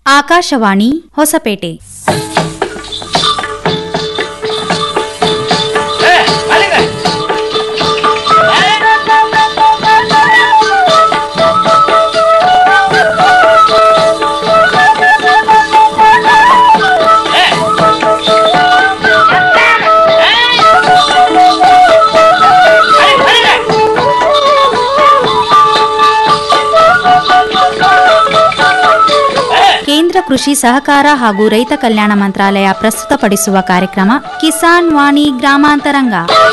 ಆಕಾಶವಾಣಿ ಹೊಸಪೇಟೆ ಕೇಂದ್ರ ಕೃಷಿ ಸಹಕಾರ ಹಾಗೂ ರೈತ ಕಲ್ಯಾಣ ಮಂತ್ರಾಲಯ ಪ್ರಸ್ತುತಪಡಿಸುವ ಕಾರ್ಯಕ್ರಮ ಕಿಸಾನ್ ವಾಣಿ ಗ್ರಾಮಾಂತರಂಗ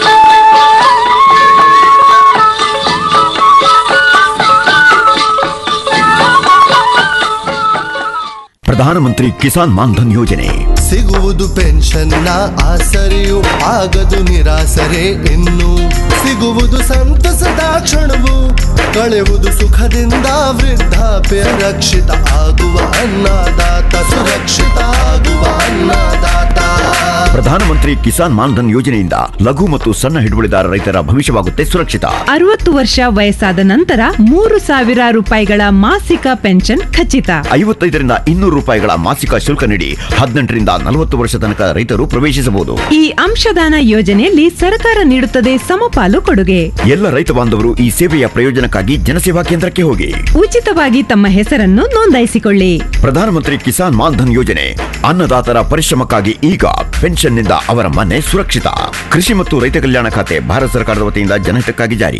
ಪ್ರಧಾನಮಂತ್ರಿ ಕಿಸಾನ್ ಮಾನ್ಧನ್ ಯೋಜನೆ ಸಿಗುವುದು ಪೆನ್ಷನ್ನ ಆಸರೆಯು ಆಗದು ನಿರಾಸರೆ ಇನ್ನು ಸಿಗುವುದು ಸಂತಸದ ಕ್ಷಣವು ಕಳೆಯುವುದು ಸುಖದಿಂದ ವೃದ್ಧಾಪ್ಯ ರಕ್ಷಿತ ಆಗುವ ಅನ್ನದಾತ ಸುರಕ್ಷಿತ ಆಗುವ ಅನ್ನದಾತ ಪ್ರಧಾನಮಂತ್ರಿ ಕಿಸಾನ್ ಮಾನ್ಧನ್ ಯೋಜನೆಯಿಂದ ಲಘು ಮತ್ತು ಸಣ್ಣ ಹಿಡುವಳಿದಾರ ರೈತರ ಭವಿಷ್ಯವಾಗುತ್ತೆ ಸುರಕ್ಷಿತ ಅರವತ್ತು ವರ್ಷ ವಯಸ್ಸಾದ ನಂತರ ಮೂರು ಸಾವಿರ ರೂಪಾಯಿಗಳ ಮಾಸಿಕ ಪೆನ್ಷನ್ ಖಚಿತ ಐವತ್ತೈದರಿಂದ ಇನ್ನೂರು ರೂಪಾಯಿಗಳ ಮಾಸಿಕ ಶುಲ್ಕ ನೀಡಿ ಹದಿನೆಂಟರಿಂದ ನಲವತ್ತು ವರ್ಷ ತನಕ ರೈತರು ಪ್ರವೇಶಿಸಬಹುದು ಈ ಅಂಶದಾನ ಯೋಜನೆಯಲ್ಲಿ ಸರ್ಕಾರ ನೀಡುತ್ತದೆ ಸಮಪಾಲು ಕೊಡುಗೆ ಎಲ್ಲ ರೈತ ಬಾಂಧವರು ಈ ಸೇವೆಯ ಪ್ರಯೋಜನಕ್ಕಾಗಿ ಜನಸೇವಾ ಕೇಂದ್ರಕ್ಕೆ ಹೋಗಿ ಉಚಿತವಾಗಿ ತಮ್ಮ ಹೆಸರನ್ನು ನೋಂದಾಯಿಸಿಕೊಳ್ಳಿ ಪ್ರಧಾನಮಂತ್ರಿ ಕಿಸಾನ್ ಮಾನ್ಧನ್ ಯೋಜನೆ ಅನ್ನದಾತರ ಪರಿಶ್ರಮಕ್ಕಾಗಿ ಈಗ ಪೆನ್ಷನ್ನಿಂದ ಅವರ ಮನೆ ಸುರಕ್ಷಿತ ಕೃಷಿ ಮತ್ತು ರೈತ ಕಲ್ಯಾಣ ಖಾತೆ ಭಾರತ ಸರ್ಕಾರದ ವತಿಯಿಂದ ಜನಹಿತಕ್ಕಾಗಿ ಜಾರಿ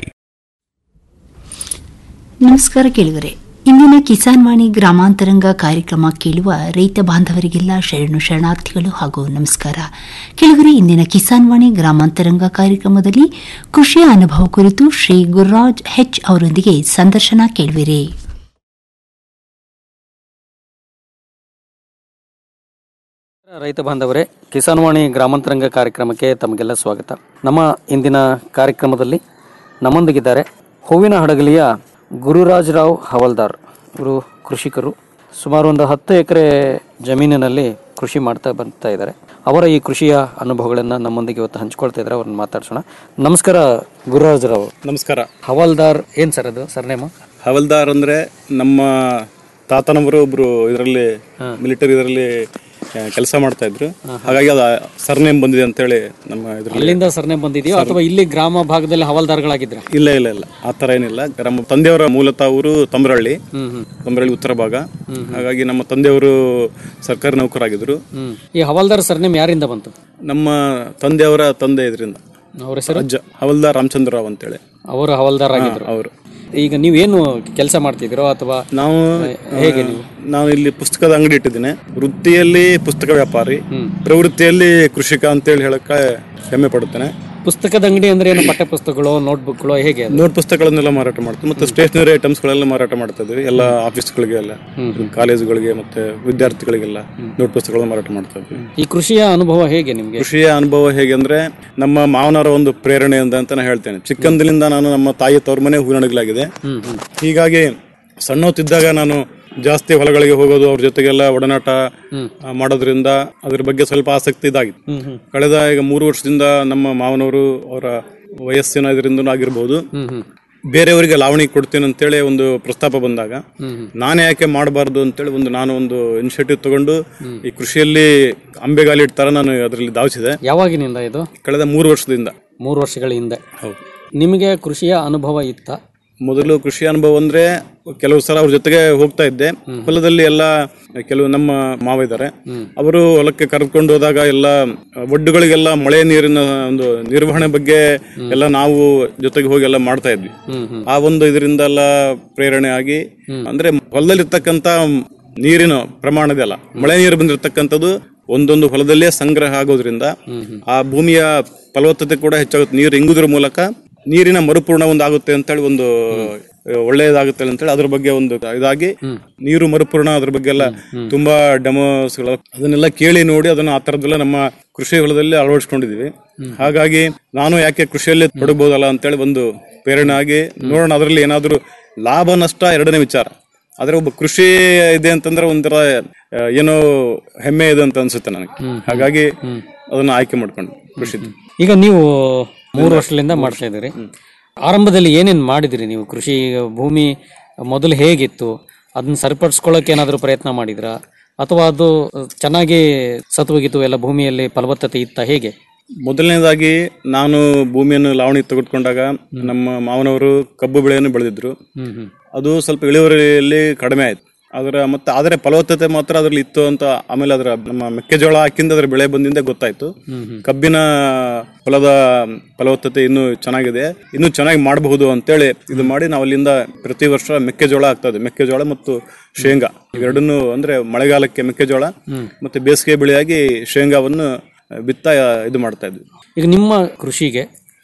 ನಮಸ್ಕಾರ ಕೇಳುವರೆ ಇಂದಿನ ಕಿಸಾನ್ ವಾಣಿ ಗ್ರಾಮಾಂತರಂಗ ಕಾರ್ಯಕ್ರಮ ಕೇಳುವ ರೈತ ಬಾಂಧವರಿಗೆಲ್ಲ ಶರಣು ಶರಣಾರ್ಥಿಗಳು ಹಾಗೂ ನಮಸ್ಕಾರ ಕೇಳುವರೆ ಇಂದಿನ ಕಿಸಾನ್ ವಾಣಿ ಗ್ರಾಮಾಂತರಂಗ ಕಾರ್ಯಕ್ರಮದಲ್ಲಿ ಕೃಷಿಯ ಅನುಭವ ಕುರಿತು ಶ್ರೀ ಗುರುರಾಜ್ ಹೆಚ್ ಅವರೊಂದಿಗೆ ಸಂದರ್ಶನ ಕೇಳುವಿರಿ ರೈತ ಬಾಂಧವರೇ ಕಿಸಾನ್ ವಾಣಿ ಗ್ರಾಮಾಂತರಂಗ ಕಾರ್ಯಕ್ರಮಕ್ಕೆ ತಮಗೆಲ್ಲ ಸ್ವಾಗತ ನಮ್ಮ ಇಂದಿನ ಕಾರ್ಯಕ್ರಮದಲ್ಲಿ ನಮ್ಮೊಂದಿಗಿದ್ದಾರೆ ಹೂವಿನ ಹಡಗಲಿಯ ಗುರುರಾಜರಾವ್ ಹವಲ್ದಾರ್ ಇವರು ಕೃಷಿಕರು ಸುಮಾರು ಒಂದು ಹತ್ತು ಎಕರೆ ಜಮೀನಿನಲ್ಲಿ ಕೃಷಿ ಮಾಡ್ತಾ ಬರ್ತಾ ಇದ್ದಾರೆ ಅವರ ಈ ಕೃಷಿಯ ಅನುಭವಗಳನ್ನು ನಮ್ಮೊಂದಿಗೆ ಇವತ್ತು ಹಂಚ್ಕೊಳ್ತಾ ಇದ್ದಾರೆ ಅವ್ರನ್ನ ಮಾತಾಡ್ಸೋಣ ನಮಸ್ಕಾರ ಗುರುರಾಜರಾವ್ ನಮಸ್ಕಾರ ಹವಾಲ್ದಾರ್ ಏನು ಸರ್ ಅದು ಸರ್ನೇಮ ಹವಲ್ದಾರ್ ಅಂದ್ರೆ ನಮ್ಮ ತಾತನವರು ಒಬ್ರು ಇದರಲ್ಲಿ ಮಿಲಿಟರಿ ಇದರಲ್ಲಿ ಕೆಲಸ ಮಾಡ್ತಾ ಇದ್ರು ಹಾಗಾಗಿ ಅದು ಸರ್ನೇಮ್ ಬಂದಿದೆ ಅಂತೇಳಿ ನಮ್ಮ ಇದ್ರಲ್ಲಿ ಅಲ್ಲಿಂದ ಸರ್ನೇಮ್ ಬಂದಿದೆಯೋ ಅಥವಾ ಇಲ್ಲಿ ಗ್ರಾಮ ಭಾಗದಲ್ಲಿ ಹವಾಲ್ದಾರ್ಗಳಾಗಿದ್ರ ಇಲ್ಲ ಇಲ್ಲ ಇಲ್ಲ ಆ ತರ ಏನಿಲ್ಲ ನಮ್ಮ ತಂದೆಯವರ ಮೂಲತಃ ಊರು ತಮ್ರಳ್ಳಿ ತಮ್ರಳ್ಳಿ ಉತ್ತರ ಭಾಗ ಹಾಗಾಗಿ ನಮ್ಮ ತಂದೆಯವರು ಸರ್ಕಾರಿ ನೌಕರಾಗಿದ್ರು ಹ್ಮ್ ಈ ಹವಾಲ್ದಾರ್ ಸರ್ನೇಮ್ ಯಾರಿಂದ ಬಂತು ನಮ್ಮ ತಂದೆಯವರ ತಂದೆ ಇದರಿಂದ ಅವ್ರ ಹೆಸರು ಅಜ್ಜ ಹವಲ್ದಾರ್ ರಾಮಚಂದ್ರರಾವ್ ಅಂತೇಳಿ ಅವರು ಹವಾಲ್ದಾರ್ ಆಗಿದ್ರು ಅವರು ಈಗ ನೀವೇನು ಕೆಲಸ ಮಾಡ್ತಿದ್ದೀರೋ ಅಥವಾ ನಾವು ಹೇಗೆ ನೀವು ನಾನು ಇಲ್ಲಿ ಪುಸ್ತಕದ ಅಂಗಡಿ ಇಟ್ಟಿದ್ದೇನೆ ವೃತ್ತಿಯಲ್ಲಿ ಪುಸ್ತಕ ವ್ಯಾಪಾರಿ ಪ್ರವೃತ್ತಿಯಲ್ಲಿ ಕೃಷಿಕ ಅಂತೇಳಿ ಹೇಳಕ್ಕೆ ಹೆಮ್ಮೆ ಪಡುತ್ತೇನೆ ಪುಸ್ತಕದ ಅಂಗಡಿ ಅಂದ್ರೆ ಏನು ಪಠ್ಯ ಪುಸ್ತಕಗಳು ನೋಟ್ಬುಕ್ಗಳು ಹೇಗೆ ಅದು? ನೋಟ್ ಪುಸ್ತಕಗಳನ್ನೆಲ್ಲ ಮಾರಾಟ ಮಾಡ್ತೀವಿ ಮತ್ತೆ ಸ್ಟೇಷನರಿ ಐಟಮ್ಸ್ಗಳೆಲ್ಲ ಮಾರಾಟ ಮಾಡ್ತಾ ಇದ್ವಿ ಎಲ್ಲ ಆಫೀಸ್ಗಳಿಗೆ ಎಲ್ಲ ಕಾಲೇಜುಗಳಿಗೆ ಮತ್ತೆ ವಿದ್ಯಾರ್ಥಿಗಳಿಗೆಲ್ಲ ನೋಟ್ ಪುಸ್ತಕಗಳನ್ನ ಮಾರಾಟ ಮಾಡ್ತಾ ಇದ್ವಿ ಈ ಕೃಷಿಯ ಅನುಭವ ಹೇಗೆ ನಿಮ್ಗೆ ಕೃಷಿಯ ಅನುಭವ ಹೇಗೆ ಅಂದ್ರೆ ನಮ್ಮ ಮಾವನವರ ಒಂದು ಪ್ರೇರಣೆ ಅಂತ ಅಂತ ನಾನು ಹೇಳ್ತೇನೆ ಚಿಕ್ಕಂದಿನಿಂದ ನಾನು ನಮ್ಮ ತಾಯಿ ತವ್ರ ಮನೆ ಹೂವಿನಡಗಲಾಗಿದೆ ಹೀಗಾಗಿ ಸಣ್ಣವತ್ತಿದ್ದಾಗ ನಾನು ಜಾಸ್ತಿ ಹೊಲಗಳಿಗೆ ಹೋಗೋದು ಅವ್ರ ಜೊತೆಗೆಲ್ಲ ಒಡನಾಟ ಆ, ಮಾಡೋದ್ರಿಂದ ಅದ್ರ ಬಗ್ಗೆ ಸ್ವಲ್ಪ ಆಸಕ್ತಿ ಇದಾಗಿತ್ತು ಕಳೆದ ಈಗ ಮೂರು ವರ್ಷದಿಂದ ನಮ್ಮ ಮಾವನವರು ಅವರ ವಯಸ್ಸಿನ ಇದರಿಂದ ಆಗಿರ್ಬೋದು ಬೇರೆಯವರಿಗೆ ಲಾವಣಿ ಕೊಡ್ತೀನಿ ಅಂತೇಳಿ ಒಂದು ಪ್ರಸ್ತಾಪ ಬಂದಾಗ ನಾನೇ ಯಾಕೆ ಮಾಡಬಾರ್ದು ಅಂತೇಳಿ ಒಂದು ನಾನು ಒಂದು ಇನಿಷಿಯೇಟಿವ್ ತಗೊಂಡು ಈ ಕೃಷಿಯಲ್ಲಿ ಅಂಬೆಗಾಲಿ ತರ ನಾನು ಅದರಲ್ಲಿ ಧಾವಿಸಿದೆ ಯಾವಾಗಿನಿಂದ ಇದು ಕಳೆದ ಮೂರು ವರ್ಷದಿಂದ ಮೂರು ವರ್ಷಗಳ ಹಿಂದೆ ಹೌದು ನಿಮಗೆ ಕೃಷಿಯ ಅನುಭವ ಇತ್ತ ಮೊದಲು ಕೃಷಿ ಅನುಭವ ಅಂದ್ರೆ ಕೆಲವು ಸಲ ಅವ್ರ ಜೊತೆಗೆ ಹೋಗ್ತಾ ಇದ್ದೆ ಹೊಲದಲ್ಲಿ ಎಲ್ಲ ಕೆಲವು ನಮ್ಮ ಮಾವ ಇದ್ದಾರೆ ಅವರು ಹೊಲಕ್ಕೆ ಕರೆದುಕೊಂಡು ಹೋದಾಗ ಎಲ್ಲ ಒಡ್ಡುಗಳಿಗೆಲ್ಲ ಮಳೆ ನೀರಿನ ಒಂದು ನಿರ್ವಹಣೆ ಬಗ್ಗೆ ಎಲ್ಲ ನಾವು ಜೊತೆಗೆ ಹೋಗಿ ಎಲ್ಲ ಮಾಡ್ತಾ ಇದ್ವಿ ಆ ಒಂದು ಇದರಿಂದ ಎಲ್ಲ ಪ್ರೇರಣೆ ಆಗಿ ಅಂದ್ರೆ ಹೊಲದಲ್ಲಿರ್ತಕ್ಕಂತ ನೀರಿನ ಪ್ರಮಾಣ ಇದೆಯಲ್ಲ ಮಳೆ ನೀರು ಬಂದಿರತಕ್ಕಂಥದ್ದು ಒಂದೊಂದು ಹೊಲದಲ್ಲೇ ಸಂಗ್ರಹ ಆಗೋದ್ರಿಂದ ಆ ಭೂಮಿಯ ಫಲವತ್ತತೆ ಕೂಡ ಹೆಚ್ಚಾಗುತ್ತೆ ನೀರು ಇಂಗುದ್ರ ಮೂಲಕ ನೀರಿನ ಮರುಪೂರ್ಣ ಒಂದು ಆಗುತ್ತೆ ಅಂತೇಳಿ ಒಂದು ಒಳ್ಳೆಯದಾಗುತ್ತೆ ಅಂತೇಳಿ ಅದ್ರ ಬಗ್ಗೆ ಒಂದು ಇದಾಗಿ ನೀರು ಮರುಪೂರ್ಣ ಅದ್ರ ಬಗ್ಗೆ ಎಲ್ಲ ತುಂಬಾ ಡೆಮೋಸ್ ಅದನ್ನೆಲ್ಲ ಕೇಳಿ ನೋಡಿ ಅದನ್ನ ಆ ತರದೆಲ್ಲ ನಮ್ಮ ಕೃಷಿ ಹೊಲದಲ್ಲಿ ಅಳವಡಿಸ್ಕೊಂಡಿದೀವಿ ಹಾಗಾಗಿ ನಾನು ಯಾಕೆ ಕೃಷಿಯಲ್ಲಿ ತೊಡಗಬಹುದಲ್ಲ ಅಂತೇಳಿ ಒಂದು ಪ್ರೇರಣೆ ಆಗಿ ನೋಡೋಣ ಅದರಲ್ಲಿ ಏನಾದ್ರೂ ಲಾಭ ನಷ್ಟ ಎರಡನೇ ವಿಚಾರ ಆದ್ರೆ ಒಬ್ಬ ಕೃಷಿ ಇದೆ ಅಂತಂದ್ರೆ ಒಂಥರ ಆ, ಏನೋ ಹೆಮ್ಮೆ ಇದೆ ಅಂತ ಅನ್ಸುತ್ತೆ ನನಗೆ ಹಾಗಾಗಿ ಅದನ್ನ ಆಯ್ಕೆ ಮಾಡ್ಕೊಂಡು ಕೃಷಿ ಈಗ ನೀವು ಮೂರು ವರ್ಷದಿಂದ ಮಾಡ್ತಾ ಇದ್ದೀರಿ ಆರಂಭದಲ್ಲಿ ಏನೇನ್ ಮಾಡಿದಿರಿ ನೀವು ಕೃಷಿ ಭೂಮಿ ಮೊದಲು ಹೇಗಿತ್ತು ಅದನ್ನ ಸರಿಪಡಿಸ್ಕೊಳ್ಳೋಕೆ ಏನಾದರೂ ಪ್ರಯತ್ನ ಮಾಡಿದ್ರಾ ಅಥವಾ ಅದು ಚೆನ್ನಾಗಿ ಸತ್ವಗಿತ್ತು ಎಲ್ಲ ಭೂಮಿಯಲ್ಲಿ ಫಲವತ್ತತೆ ಇತ್ತ ಹೇಗೆ ಮೊದಲನೇದಾಗಿ ನಾನು ಭೂಮಿಯನ್ನು ಲಾವಣಿ ತೆಗೆದುಕೊಂಡಾಗ ನಮ್ಮ ಮಾವನವರು ಕಬ್ಬು ಬೆಳೆಯನ್ನು ಬೆಳೆದಿದ್ರು ಅದು ಸ್ವಲ್ಪ ಇಳುವರಿಯಲ್ಲಿ ಕಡಿಮೆ ಆಯ್ತು ಅದರ ಮತ್ತೆ ಆದರೆ ಫಲವತ್ತತೆ ಮಾತ್ರ ಅದ್ರಲ್ಲಿ ಇತ್ತು ಅಂತ ಆಮೇಲೆ ಅದರ ನಮ್ಮ ಮೆಕ್ಕೆಜೋಳ ಹಾಕಿಂದ ಅದರ ಬೆಳೆ ಬಂದಿಂದ ಗೊತ್ತಾಯ್ತು ಕಬ್ಬಿನ ಹೊಲದ ಫಲವತ್ತತೆ ಇನ್ನೂ ಚೆನ್ನಾಗಿದೆ ಇನ್ನೂ ಚೆನ್ನಾಗಿ ಮಾಡಬಹುದು ಅಂತೇಳಿ ಇದು ಮಾಡಿ ನಾವು ಅಲ್ಲಿಂದ ಪ್ರತಿ ವರ್ಷ ಮೆಕ್ಕೆಜೋಳ ಆಗ್ತಾ ಇದೆ ಮೆಕ್ಕೆಜೋಳ ಮತ್ತು ಶೇಂಗಾ ಇವೆರಡನ್ನು ಅಂದ್ರೆ ಮಳೆಗಾಲಕ್ಕೆ ಮೆಕ್ಕೆಜೋಳ ಮತ್ತೆ ಬೇಸಿಗೆ ಬೆಳೆಯಾಗಿ ಶೇಂಗಾವನ್ನು ಬಿತ್ತ ಇದು ಮಾಡ್ತಾ ಇದ್ವಿ ಈಗ ನಿಮ್ಮ ಕೃಷಿಗೆ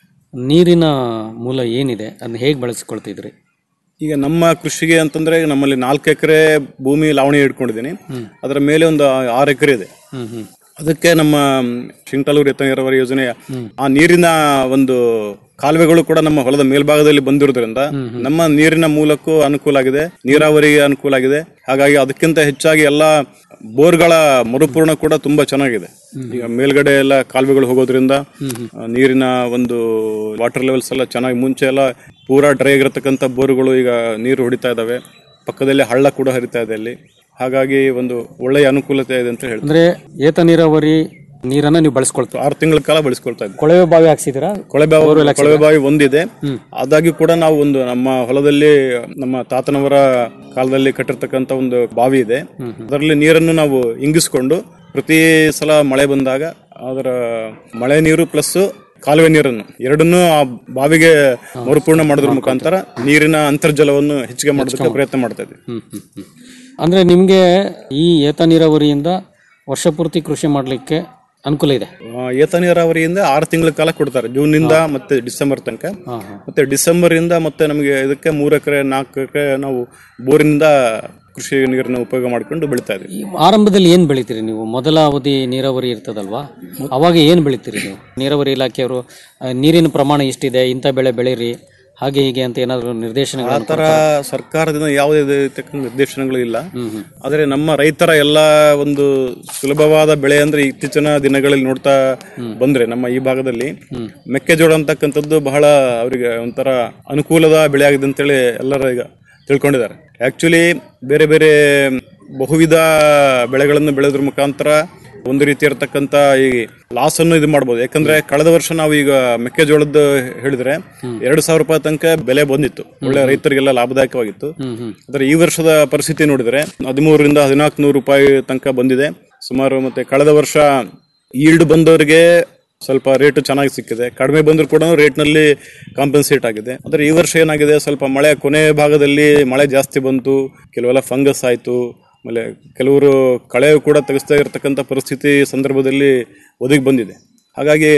ನೀರಿನ ಮೂಲ ಏನಿದೆ ಅದನ್ನ ಹೇಗೆ ಬಳಸಿಕೊಳ್ತಿದ್ರಿ ಈಗ ನಮ್ಮ ಕೃಷಿಗೆ ಅಂತಂದ್ರೆ ನಮ್ಮಲ್ಲಿ ನಾಲ್ಕು ಎಕರೆ ಭೂಮಿ ಲಾವಣಿ ಇಟ್ಕೊಂಡಿದ್ದೀನಿ ಅದರ ಮೇಲೆ ಒಂದು ಆರು ಎಕರೆ ಇದೆ ಅದಕ್ಕೆ ನಮ್ಮ ಶಿಂಗ್ಟಲೂರು ಎತ್ತ ನೀರಾವರಿ ಯೋಜನೆಯ ಆ ನೀರಿನ ಒಂದು ಕಾಲುವೆಗಳು ಕೂಡ ನಮ್ಮ ಹೊಲದ ಮೇಲ್ಭಾಗದಲ್ಲಿ ಬಂದಿರೋದ್ರಿಂದ ನಮ್ಮ ನೀರಿನ ಮೂಲಕ್ಕೂ ಅನುಕೂಲ ಆಗಿದೆ ನೀರಾವರಿಗೆ ಅನುಕೂಲ ಆಗಿದೆ ಹಾಗಾಗಿ ಅದಕ್ಕಿಂತ ಹೆಚ್ಚಾಗಿ ಎಲ್ಲ ಬೋರ್ಗಳ ಮರುಪೂರ್ಣ ಕೂಡ ತುಂಬಾ ಚೆನ್ನಾಗಿದೆ ಈಗ ಮೇಲ್ಗಡೆ ಎಲ್ಲ ಕಾಲುವೆಗಳು ಹೋಗೋದ್ರಿಂದ ಆ, ನೀರಿನ ಒಂದು ವಾಟರ್ ಲೆವೆಲ್ಸ್ ಎಲ್ಲ ಚೆನ್ನಾಗಿ ಮುಂಚೆ ಎಲ್ಲ ಪೂರಾ ಡ್ರೈ ಆಗಿರತಕ್ಕಂಥ ಬೋರ್ಗಳು ಈಗ ನೀರು ಹೊಡಿತಾ ಇದಾವೆ ಪಕ್ಕದಲ್ಲಿ ಹಳ್ಳ ಕೂಡ ಹರಿತಾ ಇದೆ ಅಲ್ಲಿ ಹಾಗಾಗಿ ಒಂದು ಒಳ್ಳೆಯ ಅನುಕೂಲತೆ ಇದೆ ಅಂತ ಹೇಳ್ತಾರೆ ಅಂದ್ರೆ ಏತ ನೀರಾವರಿ ನೀರನ್ನ ನೀವು ಬಳಸ್ಕೊಳ್ತೀವಿ ಆರು ತಿಂಗಳ ಕಾಲ ಬಳಸ್ಕೊಳ್ತಾ ಇದ್ವಿ ಕೊಳವೆ ಬಾವಿ ಹಾಕ್ಸಿದಿರಾ ಕೊಳವೆ ಬಾವಿ ಕೊಳವೆ ಬಾವಿ ಒಂದಿದೆ ಆದಾಗ್ಯೂ ಕೂಡ ನಾವು ಒಂದು ನಮ್ಮ ಹೊಲದಲ್ಲಿ ನಮ್ಮ ತಾತನವರ ಕಾಲದಲ್ಲಿ ಕಟ್ಟಿರ್ತಕ್ಕಂಥ ಒಂದು ಬಾವಿ ಇದೆ ಅದರಲ್ಲಿ ನೀರನ್ನು ನಾವು ಇಂಗಿಸ್ಕೊಂಡು ಪ್ರತಿ ಸಲ ಮಳೆ ಬಂದಾಗ ಅದರ ಮಳೆ ನೀರು ಪ್ಲಸ್ ಕಾಲುವೆ ನೀರನ್ನು ಎರಡನ್ನೂ ಆ ಬಾವಿಗೆ ಮರುಪೂರ್ಣ ಮಾಡೋದ್ರ ಮುಖಾಂತರ ನೀರಿನ ಅಂತರ್ಜಲವನ್ನು ಹೆಚ್ಚಿಗೆ ಮಾಡೋದಕ್ಕೆ ಪ್ರಯತ್ನ ಮಾಡ್ತಾ ಇದ್ವಿ ಹ್ಮ್ ಹ್ಮ್ ಹ್ಮ್. ಅಂದ್ರೆ ನಿಮ್ಗೆ ಈ ಏತ ನೀರಾವರಿಯಿಂದ ವರ್ಷ ಪೂರ್ತಿ ಕೃಷಿ ಮಾಡ್ಲಿಕ್ಕೆ ಅನುಕೂಲ ಇದೆ ಆ, ಏತ ನೀರಾವರಿಯಿಂದ ಆರು ತಿಂಗಳ ಕಾಲ ಕೊಡ್ತಾರೆ ಜೂನ್ ನಿಂದ ಮತ್ತೆ ಡಿಸೆಂಬರ್ ತನಕ ಮತ್ತೆ ಡಿಸೆಂಬರ್ ಇಂದ ಮತ್ತೆ ನಮಗೆ ಇದಕ್ಕೆ ಮೂರು ಎಕರೆ ನಾಲ್ಕು ಎಕರೆ ನಾವು ಬೋರಿನಿಂದ ಕೃಷಿ ನೀರನ್ನ ಉಪಯೋಗ ಮಾಡ್ಕೊಂಡು ಬೆಳಿತಾ ಇದ್ವಿ ಈ ಆರಂಭದಲ್ಲಿ ಏನ್ ಬೆಳಿತೀರಿ ನೀವು ಮೊದಲ ಅವಧಿ ನೀರಾವರಿ ಇರ್ತದಲ್ವಾ ಅವಾಗ ಏನ್ ಬೆಳಿತೀರಿ ನೀವು ನೀರಾವರಿ ಇಲಾಖೆಯವರು ಆ, ನೀರಿನ ಪ್ರಮಾಣ ಇಷ್ಟಿದೆ ಇಂಥ ಬೆಳೆ ಬೆಳೀರಿ ಹಾಗೆ ಹೀಗೆ ಅಂತ ಏನಾದ್ರು ಆ ನಿರ್ದೇಶನಗಳನ್ನು ತರ ಸರ್ಕಾರದಿಂದ ಯಾವುದೇ ರೀತಿಯ ನಿರ್ದೇಶನಗಳು ಇಲ್ಲ ಆದರೆ ನಮ್ಮ ರೈತರ ಎಲ್ಲ ಒಂದು ಸುಲಭವಾದ ಬೆಳೆ ಅಂದ್ರೆ ಇತ್ತೀಚಿನ ದಿನಗಳಲ್ಲಿ ನೋಡ್ತಾ ಬಂದ್ರೆ ನಮ್ಮ ಈ ಭಾಗದಲ್ಲಿ ಮೆಕ್ಕೆಜೋಳ ಅಂತಕ್ಕಂಥದ್ದು ಬಹಳ ಅವರಿಗೆ ಒಂಥರ ಅನುಕೂಲದ ಬೆಳೆ ಆಗಿದೆ ಅಂತೇಳಿ ಎಲ್ಲರೂ ಈಗ ತಿಳ್ಕೊಂಡಿದ್ದಾರೆ ಆಕ್ಚುಲಿ ಬೇರೆ ಬೇರೆ ಬಹುವಿಧ ಬೆಳೆಗಳನ್ನು ಬೆಳೆದ್ರ ಮುಖಾಂತರ ಒಂದು ರೀತಿ ಇರತಕ್ಕಂತ ಈ ಲಾಸ್ ಅನ್ನು ಇದು ಮಾಡ್ಬೋದು ಯಾಕಂದ್ರೆ ಕಳೆದ ವರ್ಷ ನಾವು ಈಗ ಮೆಕ್ಕೆಜೋಳದ ಹೇಳಿದ್ರೆ ಎರಡು ಸಾವಿರ ರೂಪಾಯಿ ತನಕ ಬೆಲೆ ಬಂದಿತ್ತು ಒಳ್ಳೆ ರೈತರಿಗೆಲ್ಲ ಲಾಭದಾಯಕವಾಗಿತ್ತು ಆದ್ರೆ ಈ ವರ್ಷದ ಪರಿಸ್ಥಿತಿ ನೋಡಿದ್ರೆ ಹದಿಮೂರರಿಂದ ಹದಿನಾಲ್ಕು ನೂರು ರೂಪಾಯಿ ತನಕ ಬಂದಿದೆ ಸುಮಾರು ಮತ್ತೆ ಕಳೆದ ವರ್ಷ ಈಲ್ಡ್ ಬಂದವರಿಗೆ ಸ್ವಲ್ಪ ರೇಟ್ ಚೆನ್ನಾಗಿ ಸಿಕ್ಕಿದೆ ಕಡಿಮೆ ಬಂದರೂ ಕೂಡ ರೇಟ್ನಲ್ಲಿ ಕಾಂಪನ್ಸೇಟ್ ಆಗಿದೆ ಆದರೆ ಈ ವರ್ಷ ಏನಾಗಿದೆ ಸ್ವಲ್ಪ ಮಳೆ ಕೊನೆ ಭಾಗದಲ್ಲಿ ಮಳೆ ಜಾಸ್ತಿ ಬಂತು ಕೆಲವೆಲ್ಲ ಫಂಗಸ್ ಆಯಿತು ಆಮೇಲೆ ಕೆಲವರು ಕಳೆ ಕೂಡ ತೆಗೆಸ್ತಾ ಇರತಕ್ಕಂಥ ಪರಿಸ್ಥಿತಿ ಸಂದರ್ಭದಲ್ಲಿ ಒದಗಿ ಬಂದಿದೆ ಹಾಗಾಗಿ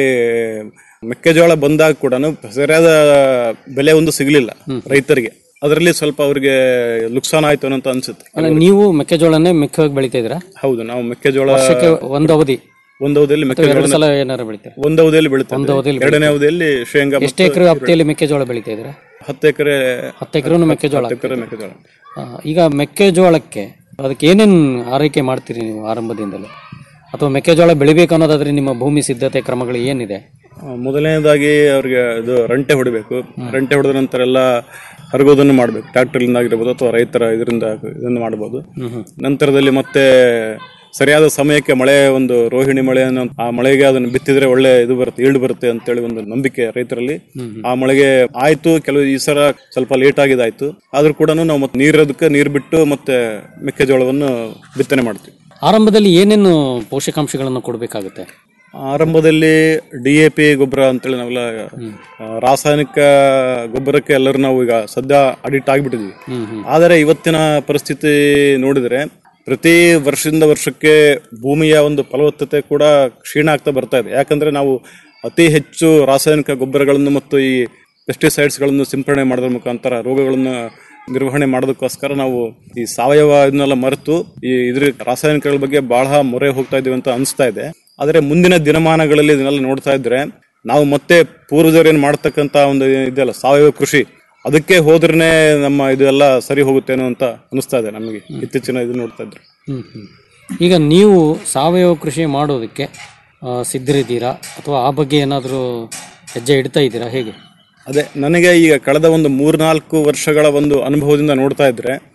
ಮೆಕ್ಕೆಜೋಳ ಬಂದಾಗ ಕೂಡ ಸರಿಯಾದ ಬೆಲೆ ಒಂದು ಸಿಗಲಿಲ್ಲ ರೈತರಿಗೆ ಅದರಲ್ಲಿ ಸ್ವಲ್ಪ ಅವರಿಗೆ ನುಕ್ಸಾನ ಆಯ್ತು ಅನ್ನೋ ಅನ್ಸುತ್ತೆ ಅಲ್ಲ ನೀವು ಮೆಕ್ಕೆಜೋಳನ್ನೇ ಮುಖ್ಯವಾಗಿ ಬೆಳಿತಾ ಇದ್ದೀರಾ ಹೌದು ನಾವು ಮೆಕ್ಕೆಜೋಳ ವರ್ಷಕ್ಕೆ ಒಂದು ಅವಧಿ ಒಂದು ಅವಧಿಯಲ್ಲಿ ಅಥವಾ ಎರಡು ಮೆಕ್ಕೆಜೋಳ ಸಲ ಏನಾರು ಬೆಳಿತೀರಾ ಒಂದು ಅವಧಿಯಲ್ಲಿ ಬೆಳೀತಾರೆ ಒಂದು ಅವಧಿಯಲ್ಲಿ ಎರಡನೇ ಅವಧಿಯಲ್ಲಿ ಶೇಂಗಾ ಎಷ್ಟು ಎಕರೆ ವ್ಯಾಪ್ತಿಯಲ್ಲಿ ಮೆಕ್ಕೆಜೋಳ ಬೆಳಿತಾ ಇದ್ದೀರಾ ಹತ್ತು ಎಕರೆ ಹತ್ತು ಎಕರೆನು ಮೆಕ್ಕೆಜೋಳ ಹತ್ತು ಎಕರೆ ಮೆಕ್ಕೆಜೋಳ ಆ, ಈಗ ಮೆಕ್ಕೆಜೋಳಕ್ಕೆ ಅದಕ್ಕೆ ಏನೇನು ಆರೈಕೆ ಮಾಡ್ತೀರಿ ನೀವು ಆರಂಭದಿಂದಲೇ ಅಥವಾ ಮೆಕ್ಕೆಜೋಳ ಬೆಳಿಬೇಕು ಅನ್ನೋದಾದ್ರೆ ನಿಮ್ಮ ಭೂಮಿ ಸಿದ್ಧತೆ ಕ್ರಮಗಳು ಏನಿದೆ ಆ, ಮೊದಲನೇದಾಗಿ ಅವ್ರಿಗೆ ಇದು ರಂಟೆ ಹೊಡಿಬೇಕು ರಂಟೆ ಹೊಡೆದ ನಂತರ ಎಲ್ಲ ಹರಗೋದನ್ನು ಮಾಡಬೇಕು ಟ್ರ್ಯಾಕ್ಟರ್ಲಿಂದ ಆಗಿರ್ಬೋದು ಅಥವಾ ರೈತರ ಇದರಿಂದ ಇದನ್ನು ಮಾಡ್ಬೋದು ನಂತರದಲ್ಲಿ ಮತ್ತೆ ಸರಿಯಾದ ಸಮಯಕ್ಕೆ ಮಳೆ ಒಂದು ರೋಹಿಣಿ ಮಳೆಯನ್ನು ಆ ಮಳೆಗೆ ಅದನ್ನು ಬಿತ್ತಿದ್ರೆ ಒಳ್ಳೆ ಇದು ಬರುತ್ತೆ ಈಲ್ಡ್ ಬರುತ್ತೆ ಅಂತೇಳಿ ಒಂದು ನಂಬಿಕೆ ರೈತರಲ್ಲಿ ಆ ಮಳೆಗೆ ಆಯ್ತು ಕೆಲವು ಈ ಸಲ ಸ್ವಲ್ಪ ಲೇಟ್ ಆಗಿದಾಯ್ತು ಆದ್ರೂ ಕೂಡ ನಾವು ಮತ್ತೆ ನೀರದಕ್ಕೆ ನೀರು ಬಿಟ್ಟು ಮತ್ತೆ ಮೆಕ್ಕೆಜೋಳವನ್ನು ಬಿತ್ತನೆ ಮಾಡ್ತೀವಿ ಆರಂಭದಲ್ಲಿ ಏನೇನು ಪೋಷಕಾಂಶಗಳನ್ನು ಕೊಡಬೇಕಾಗುತ್ತೆ ಆರಂಭದಲ್ಲಿ ಡಿ ಎ ಪಿ ಗೊಬ್ಬರ ಅಂತೇಳಿ ನಾವೆಲ್ಲ ಆ, ರಾಸಾಯನಿಕ ಗೊಬ್ಬರಕ್ಕೆ ಎಲ್ಲರೂ ನಾವು ಈಗ ಸದ್ಯ ಅಡಿಕ್ಟ್ ಆಗಿಬಿಟ್ಟಿದ್ವಿ ಆದರೆ ಇವತ್ತಿನ ಪರಿಸ್ಥಿತಿ ನೋಡಿದ್ರೆ ಪ್ರತಿ ವರ್ಷದಿಂದ ವರ್ಷಕ್ಕೆ ಭೂಮಿಯ ಒಂದು ಫಲವತ್ತತೆ ಕೂಡ ಕ್ಷೀಣ ಆಗ್ತಾ ಬರ್ತಾ ಇದೆ ಯಾಕಂದ್ರೆ ನಾವು ಅತಿ ಹೆಚ್ಚು ರಾಸಾಯನಿಕ ಗೊಬ್ಬರಗಳನ್ನು ಮತ್ತು ಈ ಪೆಸ್ಟಿಸೈಡ್ಸ್ಗಳನ್ನು ಸಿಂಪಡಣೆ ಮಾಡೋದ್ರ ಮುಖಾಂತರ ರೋಗಗಳನ್ನು ನಿರ್ವಹಣೆ ಮಾಡೋದಕ್ಕೋಸ್ಕರ ನಾವು ಈ ಸಾವಯವ ಇದನ್ನೆಲ್ಲ ಮರೆತು ಈ ಇದ್ರ ರಾಸಾಯನಿಕಗಳ ಬಗ್ಗೆ ಬಹಳ ಮೊರೆ ಹೋಗ್ತಾ ಇದೀವಿ ಅಂತ ಅನಿಸ್ತಾ ಇದೆ ಆದರೆ ಮುಂದಿನ ದಿನಮಾನಗಳಲ್ಲಿ ಇದನ್ನೆಲ್ಲ ನೋಡ್ತಾ ಇದ್ರೆ ನಾವು ಮತ್ತೆ ಪೂರ್ವಜರು ಏನು ಮಾಡ್ತಕ್ಕಂಥ ಒಂದು ಇದೆಯಲ್ಲ ಸಾವಯವ ಕೃಷಿ ಅದಕ್ಕೆ ಹೋದ್ರೇ ನಮ್ಮ ಇದೆಲ್ಲ ಸರಿ ಹೋಗುತ್ತೇನೋ ಅಂತ ಅನಿಸ್ತಾ ಇದೆ ನಮಗೆ ಇತ್ತೀಚಿನ ಇದು ನೋಡ್ತಾ ಇದ್ರೆ ಹ್ಮ್, ಹ್ಮ್. ಈಗ ನೀವು ಸಾವಯವ ಕೃಷಿ ಮಾಡೋದಕ್ಕೆ ಆ, ಸಿದ್ಧರಿದ್ದೀರಾ ಅಥವಾ ಆ ಬಗ್ಗೆ ಏನಾದರೂ ಹೆಜ್ಜೆ ಇಡ್ತಾ ಇದ್ದೀರಾ ಹೇಗೆ ಅದೇ ನನಗೆ ಈಗ ಕಳೆದ ಒಂದು ಮೂರ್ನಾಲ್ಕು ವರ್ಷಗಳ ಒಂದು ಅನುಭವದಿಂದ ನೋಡ್ತಾ ಇದ್ರೆ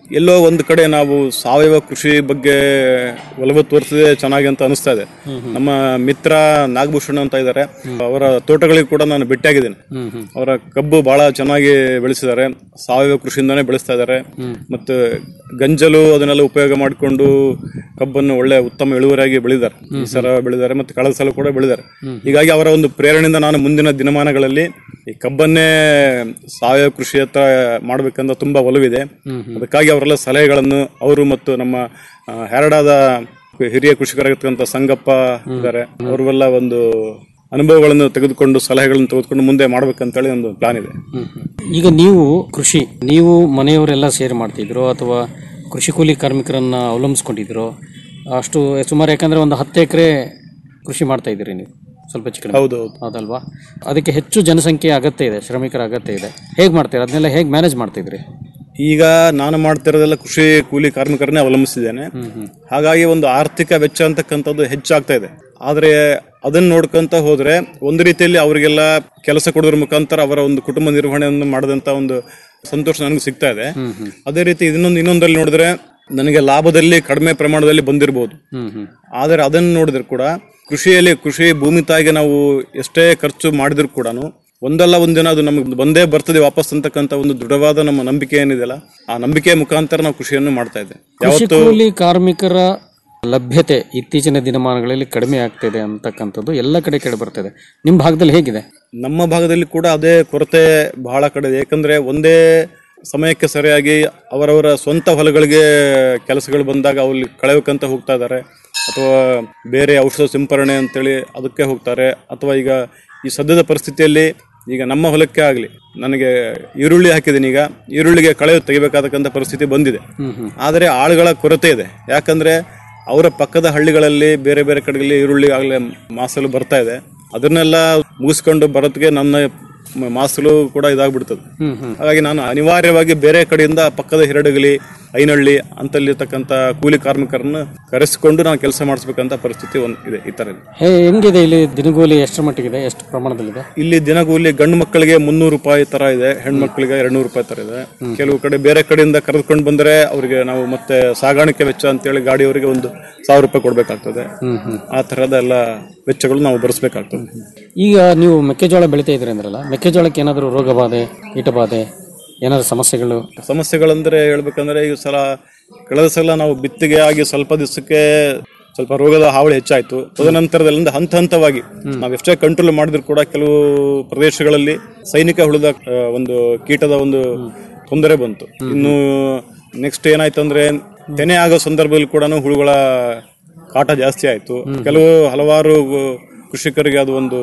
ಎಲ್ಲೋ ಒಂದು ಕಡೆ ನಾವು ಸಾವಯವ ಕೃಷಿ ಬಗ್ಗೆ ಒಲವು ತೋರಿಸಿದ್ರೆ ಚೆನ್ನಾಗಿ ಅಂತ ಅನಿಸ್ತಾ ಇದೆ ನಮ್ಮ ಮಿತ್ರ ನಾಗಭೂಷಣ ಅಂತ ಇದ್ದಾರೆ ಅವರ ತೋಟಗಳಿಗೆ ಕೂಡ ನಾನು ಭೇಟಿಯಾಗಿದ್ದೀನಿ ಅವರ ಕಬ್ಬು ಬಹಳ ಚೆನ್ನಾಗಿ ಬೆಳೆಸಿದ್ದಾರೆ ಸಾವಯವ ಕೃಷಿಯಿಂದಾನೇ ಬೆಳೆಸ್ತಾ ಇದ್ದಾರೆ ಮತ್ತು ಗಂಜಲು ಅದನ್ನೆಲ್ಲ ಉಪಯೋಗ ಮಾಡಿಕೊಂಡು ಕಬ್ಬನ್ನು ಒಳ್ಳೆ ಉತ್ತಮ ಇಳುವರಿಯಾಗಿ ಬೆಳೆದಿದ್ದಾರೆ ಈ ಸಲ ಬೆಳೆದಿದ್ದಾರೆ ಮತ್ತು ಕಳೆದ ಸಲ ಕೂಡ ಬೆಳೆದಿದ್ದಾರೆ ಹೀಗಾಗಿ ಅವರ ಒಂದು ಪ್ರೇರಣೆಯಿಂದ ನಾನು ಮುಂದಿನ ದಿನಮಾನಗಳಲ್ಲಿ ಈ ಕಬ್ಬನ್ನೇ ಸಾವಯವ ಕೃಷಿ ಹತ್ರ ಮಾಡ್ಬೇಕಂತ ತುಂಬಾ ಒಲವಿದೆ ಅದಕ್ಕಾಗಿ ಅವರೆಲ್ಲ ಸಲಹೆಗಳನ್ನು ಅವರು ಮತ್ತು ನಮ್ಮ ಆ, ಹ್ಯಾರಡಾದ ಹಿರಿಯ ಕೃಷಿಕರಾಗಿರ್ತಕ್ಕಂಥ ಸಂಗಪ್ಪ ಇದ್ದಾರೆ ಅವರೆಲ್ಲ ಒಂದು ಅನುಭವಗಳನ್ನು ತೆಗೆದುಕೊಂಡು ಸಲಹೆಗಳನ್ನು ತೆಗೆದುಕೊಂಡು ಮುಂದೆ ಮಾಡ್ಬೇಕಂತೇಳಿ ಒಂದು ಪ್ಲಾನ್ ಇದೆ ಈಗ ನೀವು ಕೃಷಿ ನೀವು ಮನೆಯವರೆಲ್ಲ ಸೇರಿ ಮಾಡ್ತಿದ್ರು ಅಥವಾ ಕೃಷಿ ಕೂಲಿ ಕಾರ್ಮಿಕರನ್ನ ಅವಲಂಬಿಸ್ಕೊಂಡಿದ್ರು ಅಷ್ಟು ಸುಮಾರು ಯಾಕಂದ್ರೆ ಒಂದು ಹತ್ತು ಎಕರೆ ಕೃಷಿ ಮಾಡ್ತಾ ಇದ್ದೀರಿ ನೀವು ಸ್ವಲ್ಪ ಚಿಕ್ಕ ಹೌದು ಹೌದು ಹೌದಲ್ವಾ ಅದಕ್ಕೆ ಹೆಚ್ಚು ಜನಸಂಖ್ಯೆ ಅಗತ್ಯ ಇದೆ ಶ್ರಮಿಕರ ಅಗತ್ಯ ಇದೆ ಹೇಗೆ ಮಾಡ್ತೀರಾ ಅದನ್ನೆಲ್ಲ ಹೇಗೆ ಮ್ಯಾನೇಜ್ ಮಾಡ್ತಿದ್ರಿ ಈಗ ನಾನು ಮಾಡ್ತಿರೋದೆಲ್ಲ ಕೃಷಿ ಕೂಲಿ ಕಾರ್ಮಿಕರನ್ನೇ ಅವಲಂಬಿಸಿದ್ದೇನೆ ಹಾಗಾಗಿ ಒಂದು ಆರ್ಥಿಕ ವೆಚ್ಚ ಅಂತಕ್ಕಂಥದ್ದು ಹೆಚ್ಚಾಗ್ತಾ ಇದೆ ಆದ್ರೆ ಅದನ್ನ ನೋಡ್ಕೊಂತ ಹೋದ್ರೆ ಒಂದು ರೀತಿಯಲ್ಲಿ ಅವರಿಗೆಲ್ಲ ಕೆಲಸ ಕೊಡೋದ್ರ ಮುಖಾಂತರ ಅವರ ಒಂದು ಕುಟುಂಬ ನಿರ್ವಹಣೆಯನ್ನು ಮಾಡದಂತ ಒಂದು ಸಂತೋಷ ನನಗೆ ಸಿಗ್ತಾ ಇದೆ ಅದೇ ರೀತಿ ಇನ್ನೊಂದು ಇನ್ನೊಂದಲ್ಲಿ ನೋಡಿದ್ರೆ ನನಗೆ ಲಾಭದಲ್ಲಿ ಕಡಿಮೆ ಪ್ರಮಾಣದಲ್ಲಿ ಬಂದಿರಬಹುದು ಆದರೆ ಅದನ್ನು ನೋಡಿದ್ರೆ ಕೂಡ ಕೃಷಿಯಲ್ಲಿ ಕೃಷಿ ಭೂಮಿ ತಾಯಿಗೆ ನಾವು ಎಷ್ಟೇ ಖರ್ಚು ಮಾಡಿದ್ರು ಕೂಡ ಒಂದಲ್ಲ ಒಂದಿನ ಅದು ನಮಗೆ ಬಂದೇ ಬರ್ತದೆ ವಾಪಸ್ ಅಂತಕ್ಕಂಥ ಒಂದು ದೃಢವಾದ ನಮ್ಮ ನಂಬಿಕೆ ಏನಿದೆಯಲ್ಲ ಆ ನಂಬಿಕೆಯ ಮುಖಾಂತರ ನಾವು ಕೃಷಿಯನ್ನು ಮಾಡ್ತಾ ಇದ್ದೇವೆ ಕೃಷಿ ಕೂಲಿ ಕಾರ್ಮಿಕರ ಲಭ್ಯತೆ ಇತ್ತೀಚಿನ ದಿನಮಾನಗಳಲ್ಲಿ ಕಡಿಮೆ ಆಗ್ತಿದೆ ಅಂತಕ್ಕಂಥದ್ದು ಎಲ್ಲ ಕಡೆ ಕೇಳಿ ಬರ್ತಿದೆ ನಿಮ್ಮ ಭಾಗದಲ್ಲಿ ಹೇಗಿದೆ ನಮ್ಮ ಭಾಗದಲ್ಲಿ ಕೂಡ ಅದೇ ಕೊರತೆ ಬಹಳ ಕಡೆ ಇದೆ ಯಾಕಂದ್ರೆ ಒಂದೇ ಸಮಯಕ್ಕೆ ಸರಿಯಾಗಿ ಅವರವರ ಸ್ವಂತ ಹೊಲಗಳಿಗೆ ಕೆಲಸಗಳು ಬಂದಾಗ ಅಲ್ಲಿ ಕಳೆಯೋಕ್ಕಂತ ಹೋಗ್ತಾ ಇದ್ದಾರೆ ಅಥವಾ ಬೇರೆ ಔಷಧ ಸಿಂಪರಣೆ ಅಂತೇಳಿ ಅದಕ್ಕೆ ಹೋಗ್ತಾರೆ ಅಥವಾ ಈಗ ಈ ಸದ್ಯದ ಪರಿಸ್ಥಿತಿಯಲ್ಲಿ ಈಗ ನಮ್ಮ ಹೊಲಕ್ಕೆ ಆಗಲಿ ನನಗೆ ಈರುಳ್ಳಿ ಹಾಕಿದ್ದೀನಿ ಈಗ ಈರುಳ್ಳಿಗೆ ಕಳೆ ತೆಗಿಬೇಕಾದಕ್ಕಂಥ ಪರಿಸ್ಥಿತಿ ಬಂದಿದೆ ಆದರೆ ಆಳುಗಳ ಕೊರತೆ ಇದೆ ಯಾಕಂದ್ರೆ ಅವರ ಪಕ್ಕದ ಹಳ್ಳಿಗಳಲ್ಲಿ ಬೇರೆ ಬೇರೆ ಕಡೆಗಳಲ್ಲಿ ಈರುಳ್ಳಿ ಆಗಲೇ ಮಾಸಲು ಬರ್ತಾ ಇದೆ ಅದನ್ನೆಲ್ಲ ಮುಗಿಸ್ಕೊಂಡು ಬರೋದಕ್ಕೆ ನನ್ನ ಮ- ಮಾಸಲು ಕೂಡ ಇದಾಗ್ಬಿಡ್ತದೆ ಹಾಗಾಗಿ ನಾನು ಅನಿವಾರ್ಯವಾಗಿ ಬೇರೆ ಕಡೆಯಿಂದ ಪಕ್ಕದ ಹಿರಡಗಲಿ ಐನಹಳ್ಳಿ ಅಂತಲ್ಲಿರ್ತಕ್ಕಂಥ ಕೂಲಿ ಕಾರ್ಮಿಕರನ್ನು ಕರೆಸಿಕೊಂಡು ನಾನು ಕೆಲಸ ಮಾಡಿಸ್ಬೇಕಂತ ಪರಿಸ್ಥಿತಿ ಒಂದು ಇದೆ ಈ ಥರ ಇದೆ. ಹೇ ಹೆಂಗಿದೆ ಇಲ್ಲಿ ದಿನಗೂಲಿ ಎಷ್ಟರ ಮಟ್ಟಿಗಿದೆ ಎಷ್ಟು ಪ್ರಮಾಣದಲ್ಲಿದೆ ಇಲ್ಲಿ ದಿನಗೂಲಿ ಗಂಡು ಮಕ್ಕಳಿಗೆ ಮುನ್ನೂರು ರೂಪಾಯಿ ತರ ಇದೆ ಹೆಣ್ಮಕ್ಳಿಗೆ ಎರಡ್ನೂರು ರೂಪಾಯಿ ತರ ಇದೆ ಕೆಲವು ಕಡೆ ಬೇರೆ ಕಡೆಯಿಂದ ಕರೆದುಕೊಂಡು ಬಂದ್ರೆ ಅವರಿಗೆ ನಾವು ಮತ್ತೆ ಸಾಗಾಣಿಕೆ ವೆಚ್ಚ ಅಂತೇಳಿ ಗಾಡಿಯವರಿಗೆ ಒಂದು ಸಾವಿರ ರೂಪಾಯಿ ಕೊಡ್ಬೇಕಾಗ್ತದೆ ಆ ತರದ ಎಲ್ಲ ವೆಚ್ಚಗಳು ನಾವು ಭರಿಸ್ಬೇಕಾಗ್ತದೆ ಈಗ ನೀವು ಮೆಕ್ಕೆಜೋಳ ಬೆಳಿತಾ ಇದ್ರಿ ಅಂದ್ರಲ್ಲ ಮೆಕ್ಕೆಜೋಳಕ್ಕೆ ಏನಾದರೂ ರೋಗ ಬಾಧೆ ಕೀಟಬಾಧೆ ಏನಾದರೂ ಸಮಸ್ಯೆಗಳು ಸಮಸ್ಯೆಗಳಂದ್ರೆ ಹೇಳ್ಬೇಕಂದ್ರೆ ಈ ಸಲ ಕಳೆದ ಸಲ ನಾವು ಬಿತ್ತಿಗೆ ಆಗಿ ಸ್ವಲ್ಪ ದಿವಸಕ್ಕೆ ಸ್ವಲ್ಪ ರೋಗದ ಹಾವಳಿ ಹೆಚ್ಚಾಯ್ತು ತದನಂತರದಲ್ಲಿಂದ ಹಂತ ಹಂತವಾಗಿ ನಾವು ಎಷ್ಟೇ ಕಂಟ್ರೋಲ್ ಮಾಡಿದ್ರು ಕೂಡ ಕೆಲವು ಪ್ರದೇಶಗಳಲ್ಲಿ ಸೈನಿಕ ಹುಳದ ಆ, ಒಂದು ಕೀಟದ ಒಂದು ತೊಂದರೆ ಬಂತು ಇನ್ನು ನೆಕ್ಸ್ಟ್ ಏನಾಯ್ತು ಅಂದ್ರೆ ತೆನೆ ಆಗೋ ಸಂದರ್ಭದಲ್ಲಿ ಕೂಡ ಹುಳುಗಳ ಕಾಟ ಜಾಸ್ತಿ ಆಯ್ತು ಕೆಲವು ಹಲವಾರು ಕೃಷಿಕರಿಗೆ ಅದು ಒಂದು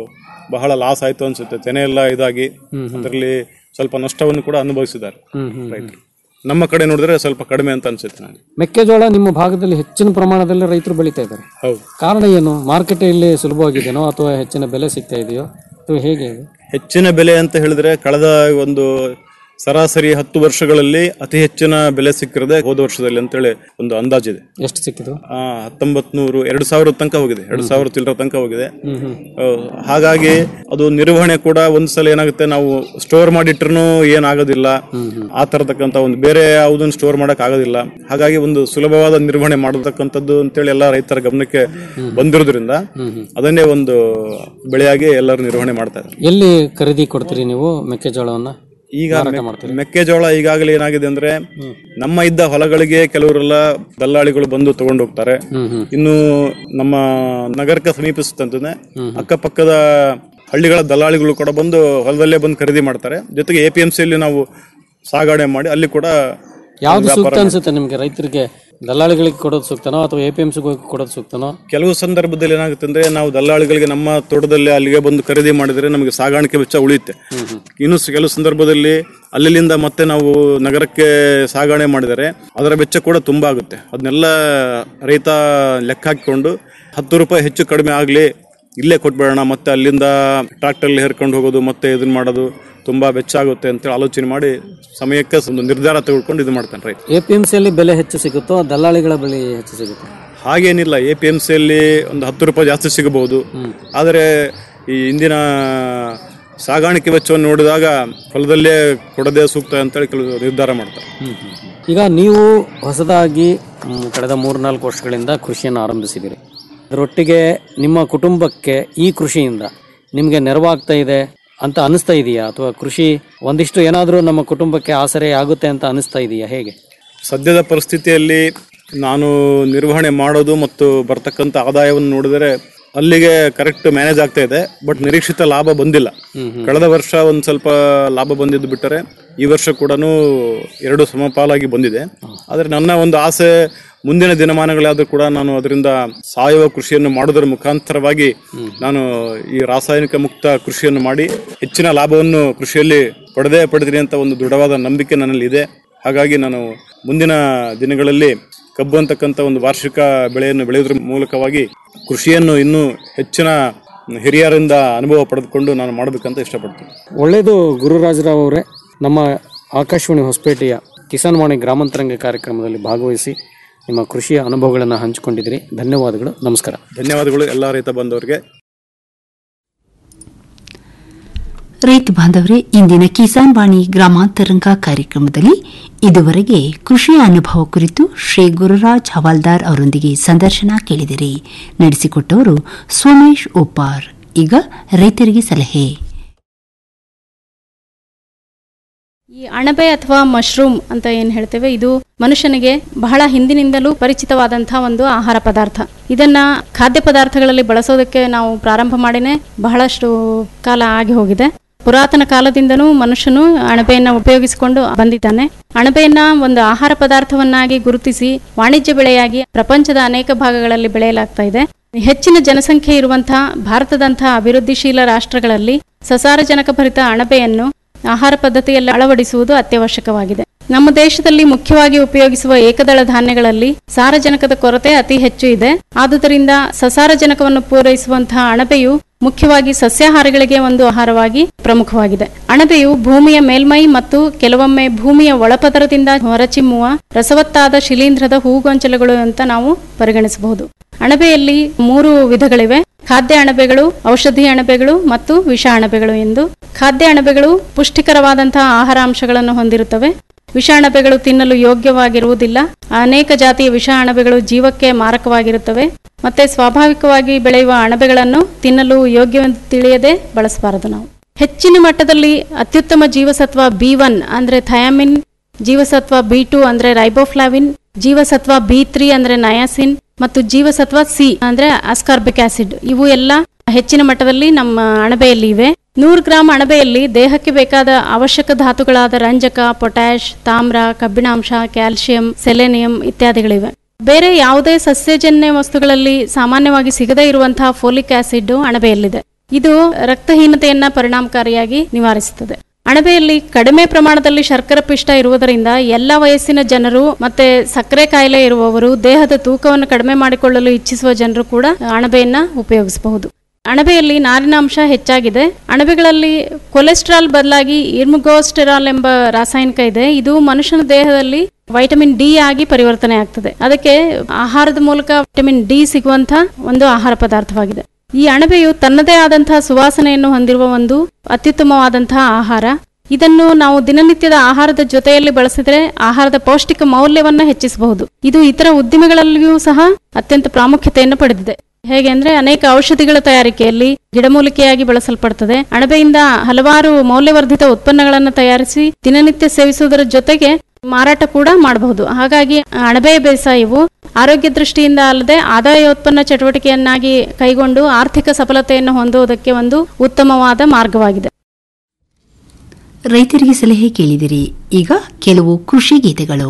ಬಹಳ ಲಾಸ್ ಆಯ್ತು ಅನ್ಸುತ್ತೆ ತೆನೆ ಎಲ್ಲ ಇದಾಗಿ ಅದರಲ್ಲಿ ಸ್ವಲ್ಪ ನಷ್ಟವನ್ನು ಕೂಡ ಅನುಭವಿಸಿದ್ದಾರೆ ರೈತರು ನಮ್ಮ ಕಡೆ ನೋಡಿದ್ರೆ ಸ್ವಲ್ಪ ಕಡಿಮೆ ಅಂತ ಅನ್ಸುತ್ತೆ ನನಗೆ ಮೆಕ್ಕೆಜೋಳ ನಿಮ್ಮ ಭಾಗದಲ್ಲಿ ಹೆಚ್ಚಿನ ಪ್ರಮಾಣದಲ್ಲಿ ರೈತರು ಬೆಳೀತಾ ಇದ್ದಾರೆ ಹೌದು ಕಾರಣ ಏನು ಮಾರುಕಟ್ಟೆಯಲ್ಲಿ ಸುಲಭವಾಗಿದೆಯೋ ಅಥವಾ ಹೆಚ್ಚಿನ ಬೆಲೆ ಸಿಗ್ತಾ ಇದೆಯೋ ಅಥವಾ ಹೇಗೆ ಇದು? ಹೆಚ್ಚಿನ ಬೆಲೆ ಅಂತ ಹೇಳಿದ್ರೆ ಕಳೆದ ಒಂದು ಸರಾಸರಿ ಹತ್ತು ವರ್ಷಗಳಲ್ಲಿ ಅತಿ ಹೆಚ್ಚಿನ ಬೆಲೆ ಸಿಕ್ಕಿರದೆ ಹೋದ ವರ್ಷದಲ್ಲಿ ಅಂತೇಳಿ ಒಂದು ಅಂದಾಜಿದೆ ಎಷ್ಟು ಸಿಕ್ಕಿತು ಆ ಹತ್ತೊಂಬತ್ ನೂರು ಎರಡು ಸಾವಿರ ತನಕ ಹೋಗಿದೆ ಎರಡು ಸಾವಿರ ಚಿಲ್ಲರ ತನಕ ಹೋಗಿದೆ ಆ, ಹಾಗಾಗಿ ಅದು ನಿರ್ವಹಣೆ ಕೂಡ ಒಂದ್ಸಲ ಏನಾಗುತ್ತೆ ನಾವು ಸ್ಟೋರ್ ಮಾಡಿಟ್ರು ಏನಾಗೋದಿಲ್ಲ ಆ ತರತಕ್ಕಂತ ಒಂದು ಬೇರೆ ಯಾವುದನ್ನು ಸ್ಟೋರ್ ಮಾಡಕ್ ಆಗೋದಿಲ್ಲ ಹಾಗಾಗಿ ಒಂದು ಸುಲಭವಾದ ನಿರ್ವಹಣೆ ಮಾಡತಕ್ಕಂಥದ್ದು ಅಂತೇಳಿ ಎಲ್ಲ ರೈತರ ಗಮನಕ್ಕೆ ಬಂದಿರೋದ್ರಿಂದ ಅದನ್ನೇ ಒಂದು ಬೆಳೆಯಾಗಿ ಎಲ್ಲರೂ ನಿರ್ವಹಣೆ ಮಾಡ್ತಾ ಇದ್ದಾರೆ ಎಲ್ಲಿ ಖರೀದಿ ಕೊಡ್ತೀರಿ ನೀವು ಮೆಕ್ಕೆಜೋಳವನ್ನ ಈಗ ಮಾರಾಟ ಮೆ- ಮಾಡ್ತೀರಿ ಮೆಕ್ಕೆಜೋಳ ಈಗಾಗಲೇ ಏನಾಗಿದೆ ಅಂದ್ರೆ ನಮ್ಮ ಇದ್ದ ಹೊಲಗಳಿಗೆ ಕೆಲವರೆಲ್ಲ ದಲ್ಲಾಳಿಗಳು ಬಂದು ತಗೊಂಡು ಹೋಗ್ತಾರೆ ಇನ್ನು ನಮ್ಮ ನಗರಕ್ಕೆ ಸಮೀಪಿಸುತ್ತಂತಾನೆ ಅಕ್ಕಪಕ್ಕದ ಹಳ್ಳಿಗಳ ದಲ್ಲಾಳಿಗಳು ಕೂಡ ಬಂದು ಹೊಲದಲ್ಲೇ ಬಂದು ಖರೀದಿ ಮಾಡ್ತಾರೆ ಜೊತೆಗೆ ಎ ಪಿ ಎಂ ಸಿಯಲ್ಲಿ ನಾವು ಸಾಗಣೆ ಮಾಡಿ ಅಲ್ಲಿ ಕೂಡ ಯಾವ್ದು ಸೂಕ್ತ ಅನ್ಸುತ್ತೆ ನಿಮ್ಗೆ ರೈತರಿಗೆ ದಲ್ಲಾಳಿಗಳಿಗೆ ಕೊಡೋದು ಸೂಕ್ತನೋ ಅಥವಾ ಎ ಪಿ ಎಂ ಕೊಡೋದು ಸೂಕ್ತನೋ ಕೆಲವು ಸಂದರ್ಭದಲ್ಲಿ ಏನಾಗುತ್ತೆ ಅಂದ್ರೆ ನಾವು ದಲ್ಲಾಳಿಗಳಿಗೆ ನಮ್ಮ ತೋಟದಲ್ಲಿ ಅಲ್ಲಿಗೆ ಬಂದು ಖರೀದಿ ಮಾಡಿದ್ರೆ ನಮಗೆ ಸಾಗಾಣಿಕೆ ವೆಚ್ಚ ಉಳಿಯುತ್ತೆ ಇನ್ನು ಸ- ಕೆಲವು ಸಂದರ್ಭದಲ್ಲಿ ಅಲ್ಲಿಂದ ಮತ್ತೆ ನಾವು ನಗರಕ್ಕೆ ಸಾಗಣೆ ಮಾಡಿದರೆ ಅದರ ವೆಚ್ಚ ಕೂಡ ತುಂಬಾ ಆಗುತ್ತೆ ಅದನ್ನೆಲ್ಲ ರೈತ ಲೆಕ್ಕ ಹಾಕಿಕೊಂಡು ಹತ್ತು ರೂಪಾಯಿ ಹೆಚ್ಚು ಕಡಿಮೆ ಆಗಲಿ ಇಲ್ಲೇ ಕೊಟ್ಬಿಡೋಣ ಮತ್ತೆ ಅಲ್ಲಿಂದ ಟ್ರಾಕ್ಟರ್ಲಿ ಹೇರ್ಕೊಂಡು ಹೋಗೋದು ಮತ್ತೆ ಇದನ್ನ ಮಾಡೋದು ತುಂಬಾ ವೆಚ್ಚ ಆಗುತ್ತೆ ಅಂತೇಳಿ ಆಲೋಚನೆ ಮಾಡಿ ಸಮಯಕ್ಕೆ ಒಂದು ನಿರ್ಧಾರ ತೆಗೆದುಕೊಂಡು ಇದು ಮಾಡ್ತಾನೆ ರೈತ ಎ ಪಿ ಎಂ ಸಿಯಲ್ಲಿ ಬೆಲೆ ಹೆಚ್ಚು ಸಿಗುತ್ತೋ ದಲ್ಲಾಳಿಗಳ ಬೆಲೆ ಹೆಚ್ಚು ಸಿಗುತ್ತೋ ಹಾಗೇನಿಲ್ಲ ಎ ಪಿ ಎಂ ಸಿಯಲ್ಲಿ ಒಂದು ಹತ್ತು ರೂಪಾಯಿ ಜಾಸ್ತಿ ಸಿಗಬಹುದು ಆದರೆ ಈ ಇಂದಿನ ಸಾಗಾಣಿಕೆ ವೆಚ್ಚವನ್ನು ನೋಡಿದಾಗ ಹೊಲದಲ್ಲೇ ಕೊಡದೇ ಸೂಕ್ತ ಅಂತೇಳಿ ಕೆಲವು ನಿರ್ಧಾರ ಮಾಡ್ತಾರೆ ಈಗ ನೀವು ಹೊಸದಾಗಿ ಮ್, ಕಳೆದ ಮೂರ್ನಾಲ್ಕು ವರ್ಷಗಳಿಂದ ಕೃಷಿಯನ್ನು ಆರಂಭಿಸಿದ್ದೀರಿ ಅದರೊಟ್ಟಿಗೆ ನಿಮ್ಮ ಕುಟುಂಬಕ್ಕೆ ಈ ಕೃಷಿಯಿಂದ ನಿಮಗೆ ನೆರವಾಗ್ತಾ ಇದೆ ಅಂತ ಅನಿಸ್ತಾ ಇದೆಯಾ ಅಥವಾ ಕೃಷಿ ಒಂದಿಷ್ಟು ಏನಾದರೂ ನಮ್ಮ ಕುಟುಂಬಕ್ಕೆ ಆಸರೆ ಆಗುತ್ತೆ ಅಂತ ಅನಿಸ್ತಾ ಇದೆಯಾ ಹೇಗೆ ಸದ್ಯದ ಪರಿಸ್ಥಿತಿಯಲ್ಲಿ ನಾನು ನಿರ್ವಹಣೆ ಮಾಡೋದು ಮತ್ತು ಬರ್ತಕ್ಕಂಥ ಆದಾಯವನ್ನು ನೋಡಿದರೆ ಅಲ್ಲಿಗೆ ಕರೆಕ್ಟ್ ಮ್ಯಾನೇಜ್ ಆಗ್ತಾ ಇದೆ ಬಟ್ ನಿರೀಕ್ಷಿತ ಲಾಭ ಬಂದಿಲ್ಲ ಕಳೆದ ವರ್ಷ ಒಂದು ಸ್ವಲ್ಪ ಲಾಭ ಬಂದಿದ್ದು ಬಿಟ್ಟರೆ ಈ ವರ್ಷ ಕೂಡ ಎರಡು ಸಮಪಾಲಾಗಿ ಬಂದಿದೆ ಆದರೆ ನನ್ನ ಒಂದು ಆಸೆ ಮುಂದಿನ ದಿನಮಾನಗಳಾದರೂ ಕೂಡ ನಾನು ಅದರಿಂದ ಸಾವಯವ ಕೃಷಿಯನ್ನು ಮಾಡೋದರ ಮುಖಾಂತರವಾಗಿ ನಾನು ಈ ರಾಸಾಯನಿಕ ಮುಕ್ತ ಕೃಷಿಯನ್ನು ಮಾಡಿ ಹೆಚ್ಚಿನ ಲಾಭವನ್ನು ಕೃಷಿಯಲ್ಲಿ ಪಡೆದೇ ಪಡೆದಿರಿ ಅಂತ ಒಂದು ದೃಢವಾದ ನಂಬಿಕೆ ನನ್ನಲ್ಲಿ ಇದೆ ಹಾಗಾಗಿ ನಾನು ಮುಂದಿನ ದಿನಗಳಲ್ಲಿ ಕಬ್ಬು ಅಂತಕ್ಕಂಥ ಒಂದು ವಾರ್ಷಿಕ ಬೆಳೆಯನ್ನು ಬೆಳೆಯೋದ್ರ ಮೂಲಕವಾಗಿ ಕೃಷಿಯನ್ನು ಇನ್ನೂ ಹೆಚ್ಚಿನ ಹಿರಿಯರಿಂದ ಅನುಭವ ಪಡೆದುಕೊಂಡು ನಾನು ಮಾಡಬೇಕಂತ ಇಷ್ಟಪಡ್ತೀನಿ ಒಳ್ಳೆಯದು ಗುರುರಾಜರಾವ್ ಅವರೇ ನಮ್ಮ ಆಕಾಶವಾಣಿ ಹೊಸಪೇಟೆಯ ಕಿಸಾನ್ ವಾಣಿ ಗ್ರಾಮಾಂತರಂಗ ಕಾರ್ಯಕ್ರಮದಲ್ಲಿ ಭಾಗವಹಿಸಿ ನಿಮ್ಮ ಕೃಷಿಯ ಅನುಭವಗಳನ್ನು ಹಂಚಿಕೊಂಡಿದ್ದೀರಿ ಧನ್ಯವಾದಗಳು ನಮಸ್ಕಾರ ಧನ್ಯವಾದಗಳು ಎಲ್ಲ ರೈತ ಬಂಧುವರಿಗೆ ರೈತ ಬಾಂಧವರೇ ಇಂದಿನ ಕಿಸಾನ್ ವಾಣಿ ಗ್ರಾಮಾಂತರಂಗ ಕಾರ್ಯಕ್ರಮದಲ್ಲಿ ಇದುವರೆಗೆ ಕೃಷಿಯ ಅನುಭವ ಕುರಿತು ಶ್ರೀ ಗುರುರಾಜ್ ಹವಾಲ್ದಾರ್ ಅವರೊಂದಿಗೆ ಸಂದರ್ಶನ ಕೇಳಿದಿರಿ ನಡೆಸಿಕೊಟ್ಟವರು ಸೋಮೇಶ್ ಉಪ್ಪಾರ್ ಈಗ ರೈತರಿಗೆ ಸಲಹೆ ಈ ಅಣಬೆ ಅಥವಾ ಮಶ್ರೂಮ್ ಅಂತ ಏನು ಹೇಳ್ತೇವೆ ಇದು ಮನುಷ್ಯನಿಗೆ ಬಹಳ ಹಿಂದಿನಿಂದಲೂ ಪರಿಚಿತವಾದಂತಹ ಒಂದು ಆಹಾರ ಪದಾರ್ಥ ಇದನ್ನ ಖಾದ್ಯ ಪದಾರ್ಥಗಳಲ್ಲಿ ಬಳಸೋದಕ್ಕೆ ನಾವು ಪ್ರಾರಂಭ ಮಾಡಿನೇ ಬಹಳಷ್ಟು ಕಾಲ ಆಗಿ ಹೋಗಿದೆ ಪುರಾತನ ಕಾಲದಿಂದನೂ ಮನುಷ್ಯನು ಅಣಬೆಯನ್ನ ಉಪಯೋಗಿಸಿಕೊಂಡು ಬಂದಿದ್ದಾನೆ ಅಣಬೆಯನ್ನ ಒಂದು ಆಹಾರ ಪದಾರ್ಥವನ್ನಾಗಿ ಗುರುತಿಸಿ ವಾಣಿಜ್ಯ ಬೆಳೆಯಾಗಿ ಪ್ರಪಂಚದ ಅನೇಕ ಭಾಗಗಳಲ್ಲಿ ಬೆಳೆಯಲಾಗ್ತಾ ಇದೆ ಹೆಚ್ಚಿನ ಜನಸಂಖ್ಯೆ ಇರುವಂತಹ ಭಾರತದಂತಹ ಅಭಿವೃದ್ಧಿಶೀಲ ರಾಷ್ಟ್ರಗಳಲ್ಲಿ ಸಸಾರಜನಕ ಭರಿತ ಅಣಬೆಯನ್ನು ಆಹಾರ ಪದ್ಧತಿಯಲ್ಲಿ ಅಳವಡಿಸುವುದು ಅತ್ಯವಶ್ಯಕವಾಗಿದೆ ನಮ್ಮ ದೇಶದಲ್ಲಿ ಮುಖ್ಯವಾಗಿ ಉಪಯೋಗಿಸುವ ಏಕದಳ ಧಾನ್ಯಗಳಲ್ಲಿ ಸಾರಜನಕದ ಕೊರತೆ ಅತಿ ಹೆಚ್ಚು ಇದೆ ಆದುದರಿಂದ ಸಸಾರಜನಕವನ್ನು ಪೂರೈಸುವಂತಹ ಅಣಬೆಯು ಮುಖ್ಯವಾಗಿ ಸಸ್ಯಾಹಾರಿಗಳಿಗೆ ಒಂದು ಆಹಾರವಾಗಿ ಪ್ರಮುಖವಾಗಿದೆ ಅಣಬೆಯು ಭೂಮಿಯ ಮೇಲ್ಮೈ ಮತ್ತು ಕೆಲವೊಮ್ಮೆ ಭೂಮಿಯ ಒಳಪದರದಿಂದ ಹೊರಚಿಮ್ಮುವ ರಸವತ್ತಾದ ಶಿಲೀಂಧ್ರದ ಹೂಗೊಂಚಲುಗಳು ಅಂತ ನಾವು ಪರಿಗಣಿಸಬಹುದು ಅಣಬೆಯಲ್ಲಿ ಮೂರು ವಿಧಗಳಿವೆ ಖಾದ್ಯ ಅಣಬೆಗಳು ಔಷಧಿ ಅಣಬೆಗಳು ಮತ್ತು ವಿಷ ಅಣಬೆಗಳು ಎಂದು ಖಾದ್ಯ ಅಣಬೆಗಳು ಪುಷ್ಟಿಕರವಾದಂತಹ ಆಹಾರ ಅಂಶಗಳನ್ನು ಹೊಂದಿರುತ್ತವೆ ವಿಷ ಅಣಬೆಗಳು ತಿನ್ನಲು ಯೋಗ್ಯವಾಗಿರುವುದಿಲ್ಲ ಅನೇಕ ಜಾತಿಯ ವಿಷ ಅಣಬೆಗಳು ಜೀವಕ್ಕೆ ಮಾರಕವಾಗಿರುತ್ತವೆ ಮತ್ತೆ ಸ್ವಾಭಾವಿಕವಾಗಿ ಬೆಳೆಯುವ ಅಣಬೆಗಳನ್ನು ತಿನ್ನಲು ಯೋಗ್ಯವೆಂದು ತಿಳಿಯದೆ ಬಳಸಬಾರದು ನಾವು ಹೆಚ್ಚಿನ ಮಟ್ಟದಲ್ಲಿ ಅತ್ಯುತ್ತಮ ಜೀವಸತ್ವ ಬಿ ಒನ್ ಅಂದ್ರೆ ಥಯಾಮಿನ್ ಜೀವಸತ್ವ ಬಿ ಟು ಅಂದ್ರೆ ರೈಬೋಫ್ಲಾವಿನ್ ಜೀವಸತ್ವ ಬಿ ತ್ರೀ ಅಂದ್ರೆ ನಯಾಸಿನ್ ಮತ್ತು ಜೀವಸತ್ವ ಸಿ ಅಂದ್ರೆ ಅಸ್ಕಾರ್ಬಿಕ್ ಆಸಿಡ್ ಇವು ಎಲ್ಲ ಹೆಚ್ಚಿನ ಮಟ್ಟದಲ್ಲಿ ನಮ್ಮ ಅಣಬೆಯಲ್ಲಿ ಇವೆ ನೂರು ಗ್ರಾಂ ಅಣಬೆಯಲ್ಲಿ ದೇಹಕ್ಕೆ ಬೇಕಾದ ಅವಶ್ಯಕ ಧಾತುಗಳಾದ ರಂಜಕ ಪೊಟ್ಯಾಶ್ ತಾಮ್ರ ಕಬ್ಬಿಣಾಂಶ ಕ್ಯಾಲ್ಸಿಯಂ ಸೆಲೆನಿಯಂ ಇತ್ಯಾದಿಗಳಿವೆ ಬೇರೆ ಯಾವುದೇ ಸಸ್ಯಜನ್ಯ ವಸ್ತುಗಳಲ್ಲಿ ಸಾಮಾನ್ಯವಾಗಿ ಸಿಗದೇ ಇರುವಂತಹ ಫೋಲಿಕ್ ಆಸಿಡ್ ಅಣಬೆಯಲ್ಲಿದೆ ಇದು ರಕ್ತಹೀನತೆಯನ್ನ ಪರಿಣಾಮಕಾರಿಯಾಗಿ ನಿವಾರಿಸುತ್ತದೆ ಅಣಬೆಯಲ್ಲಿ ಕಡಿಮೆ ಪ್ರಮಾಣದಲ್ಲಿ ಶರ್ಕರ ಪಿಷ್ಟ ಇರುವುದರಿಂದ ಎಲ್ಲ ವಯಸ್ಸಿನ ಜನರು ಮತ್ತೆ ಸಕ್ಕರೆ ಕಾಯಿಲೆ ಇರುವವರು ದೇಹದ ತೂಕವನ್ನು ಕಡಿಮೆ ಮಾಡಿಕೊಳ್ಳಲು ಇಚ್ಛಿಸುವ ಜನರು ಕೂಡ ಅಣಬೆಯನ್ನ ಉಪಯೋಗಿಸಬಹುದು ಅಣಬೆಯಲ್ಲಿ ನಾರಿನಾಂಶ ಹೆಚ್ಚಾಗಿದೆ ಅಣಬೆಗಳಲ್ಲಿ ಕೊಲೆಸ್ಟ್ರಾಲ್ ಬದಲಾಗಿ ಇರ್ಮುಗೋಸ್ಟೆರಾಲ್ ಎಂಬ ರಾಸಾಯನಿಕ ಇದೆ ಇದು ಮನುಷ್ಯನ ದೇಹದಲ್ಲಿ ವೈಟಮಿನ್ ಡಿ ಆಗಿ ಪರಿವರ್ತನೆ ಆಗ್ತದೆ ಅದಕ್ಕೆ ಆಹಾರದ ಮೂಲಕ ವಿಟಮಿನ್ ಡಿ ಸಿಗುವಂತ ಒಂದು ಆಹಾರ ಪದಾರ್ಥವಾಗಿದೆ ಈ ಅಣಬೆಯು ತನ್ನದೇ ಆದಂತಹ ಸುವಾಸನೆಯನ್ನು ಹೊಂದಿರುವ ಒಂದು ಅತ್ಯುತ್ತಮವಾದಂತಹ ಆಹಾರ ಇದನ್ನು ನಾವು ದಿನನಿತ್ಯದ ಆಹಾರದ ಜೊತೆಯಲ್ಲಿ ಬಳಸಿದರೆ ಆಹಾರದ ಪೌಷ್ಟಿಕ ಮೌಲ್ಯವನ್ನ ಹೆಚ್ಚಿಸಬಹುದು ಇದು ಇತರ ಉದ್ದಿಮೆಗಳಲ್ಲಿಯೂ ಸಹ ಅತ್ಯಂತ ಪ್ರಾಮುಖ್ಯತೆಯನ್ನು ಪಡೆದಿದೆ ಹೇಗೆ ಅಂದ್ರೆ ಅನೇಕ ಔಷಧಿಗಳ ತಯಾರಿಕೆಯಲ್ಲಿ ಗಿಡಮೂಲಿಕೆಯಾಗಿ ಬಳಸಲ್ಪಡುತ್ತದೆ ಅಣಬೆಯಿಂದ ಹಲವಾರು ಮೌಲ್ಯವರ್ಧಿತ ಉತ್ಪನ್ನಗಳನ್ನು ತಯಾರಿಸಿ ದಿನನಿತ್ಯ ಸೇವಿಸುವುದರ ಜೊತೆಗೆ ಮಾರಾಟ ಕೂಡ ಮಾಡಬಹುದು ಹಾಗಾಗಿ ಅಣಬೆ ಬೇಸಾಯವು ಆರೋಗ್ಯ ದೃಷ್ಟಿಯಿಂದ ಅಲ್ಲದೆ ಆದಾಯೋತ್ಪನ್ನ ಚಟುವಟಿಕೆಯನ್ನಾಗಿ ಕೈಗೊಂಡು ಆರ್ಥಿಕ ಸಫಲತೆಯನ್ನು ಹೊಂದುವುದಕ್ಕೆ ಒಂದು ಉತ್ತಮವಾದ ಮಾರ್ಗವಾಗಿದೆ ರೈತರಿಗೆ ಸಲಹೆ ಕೇಳಿದಿರಿ ಈಗ ಕೆಲವು ಕೃಷಿ ಗೀತೆಗಳು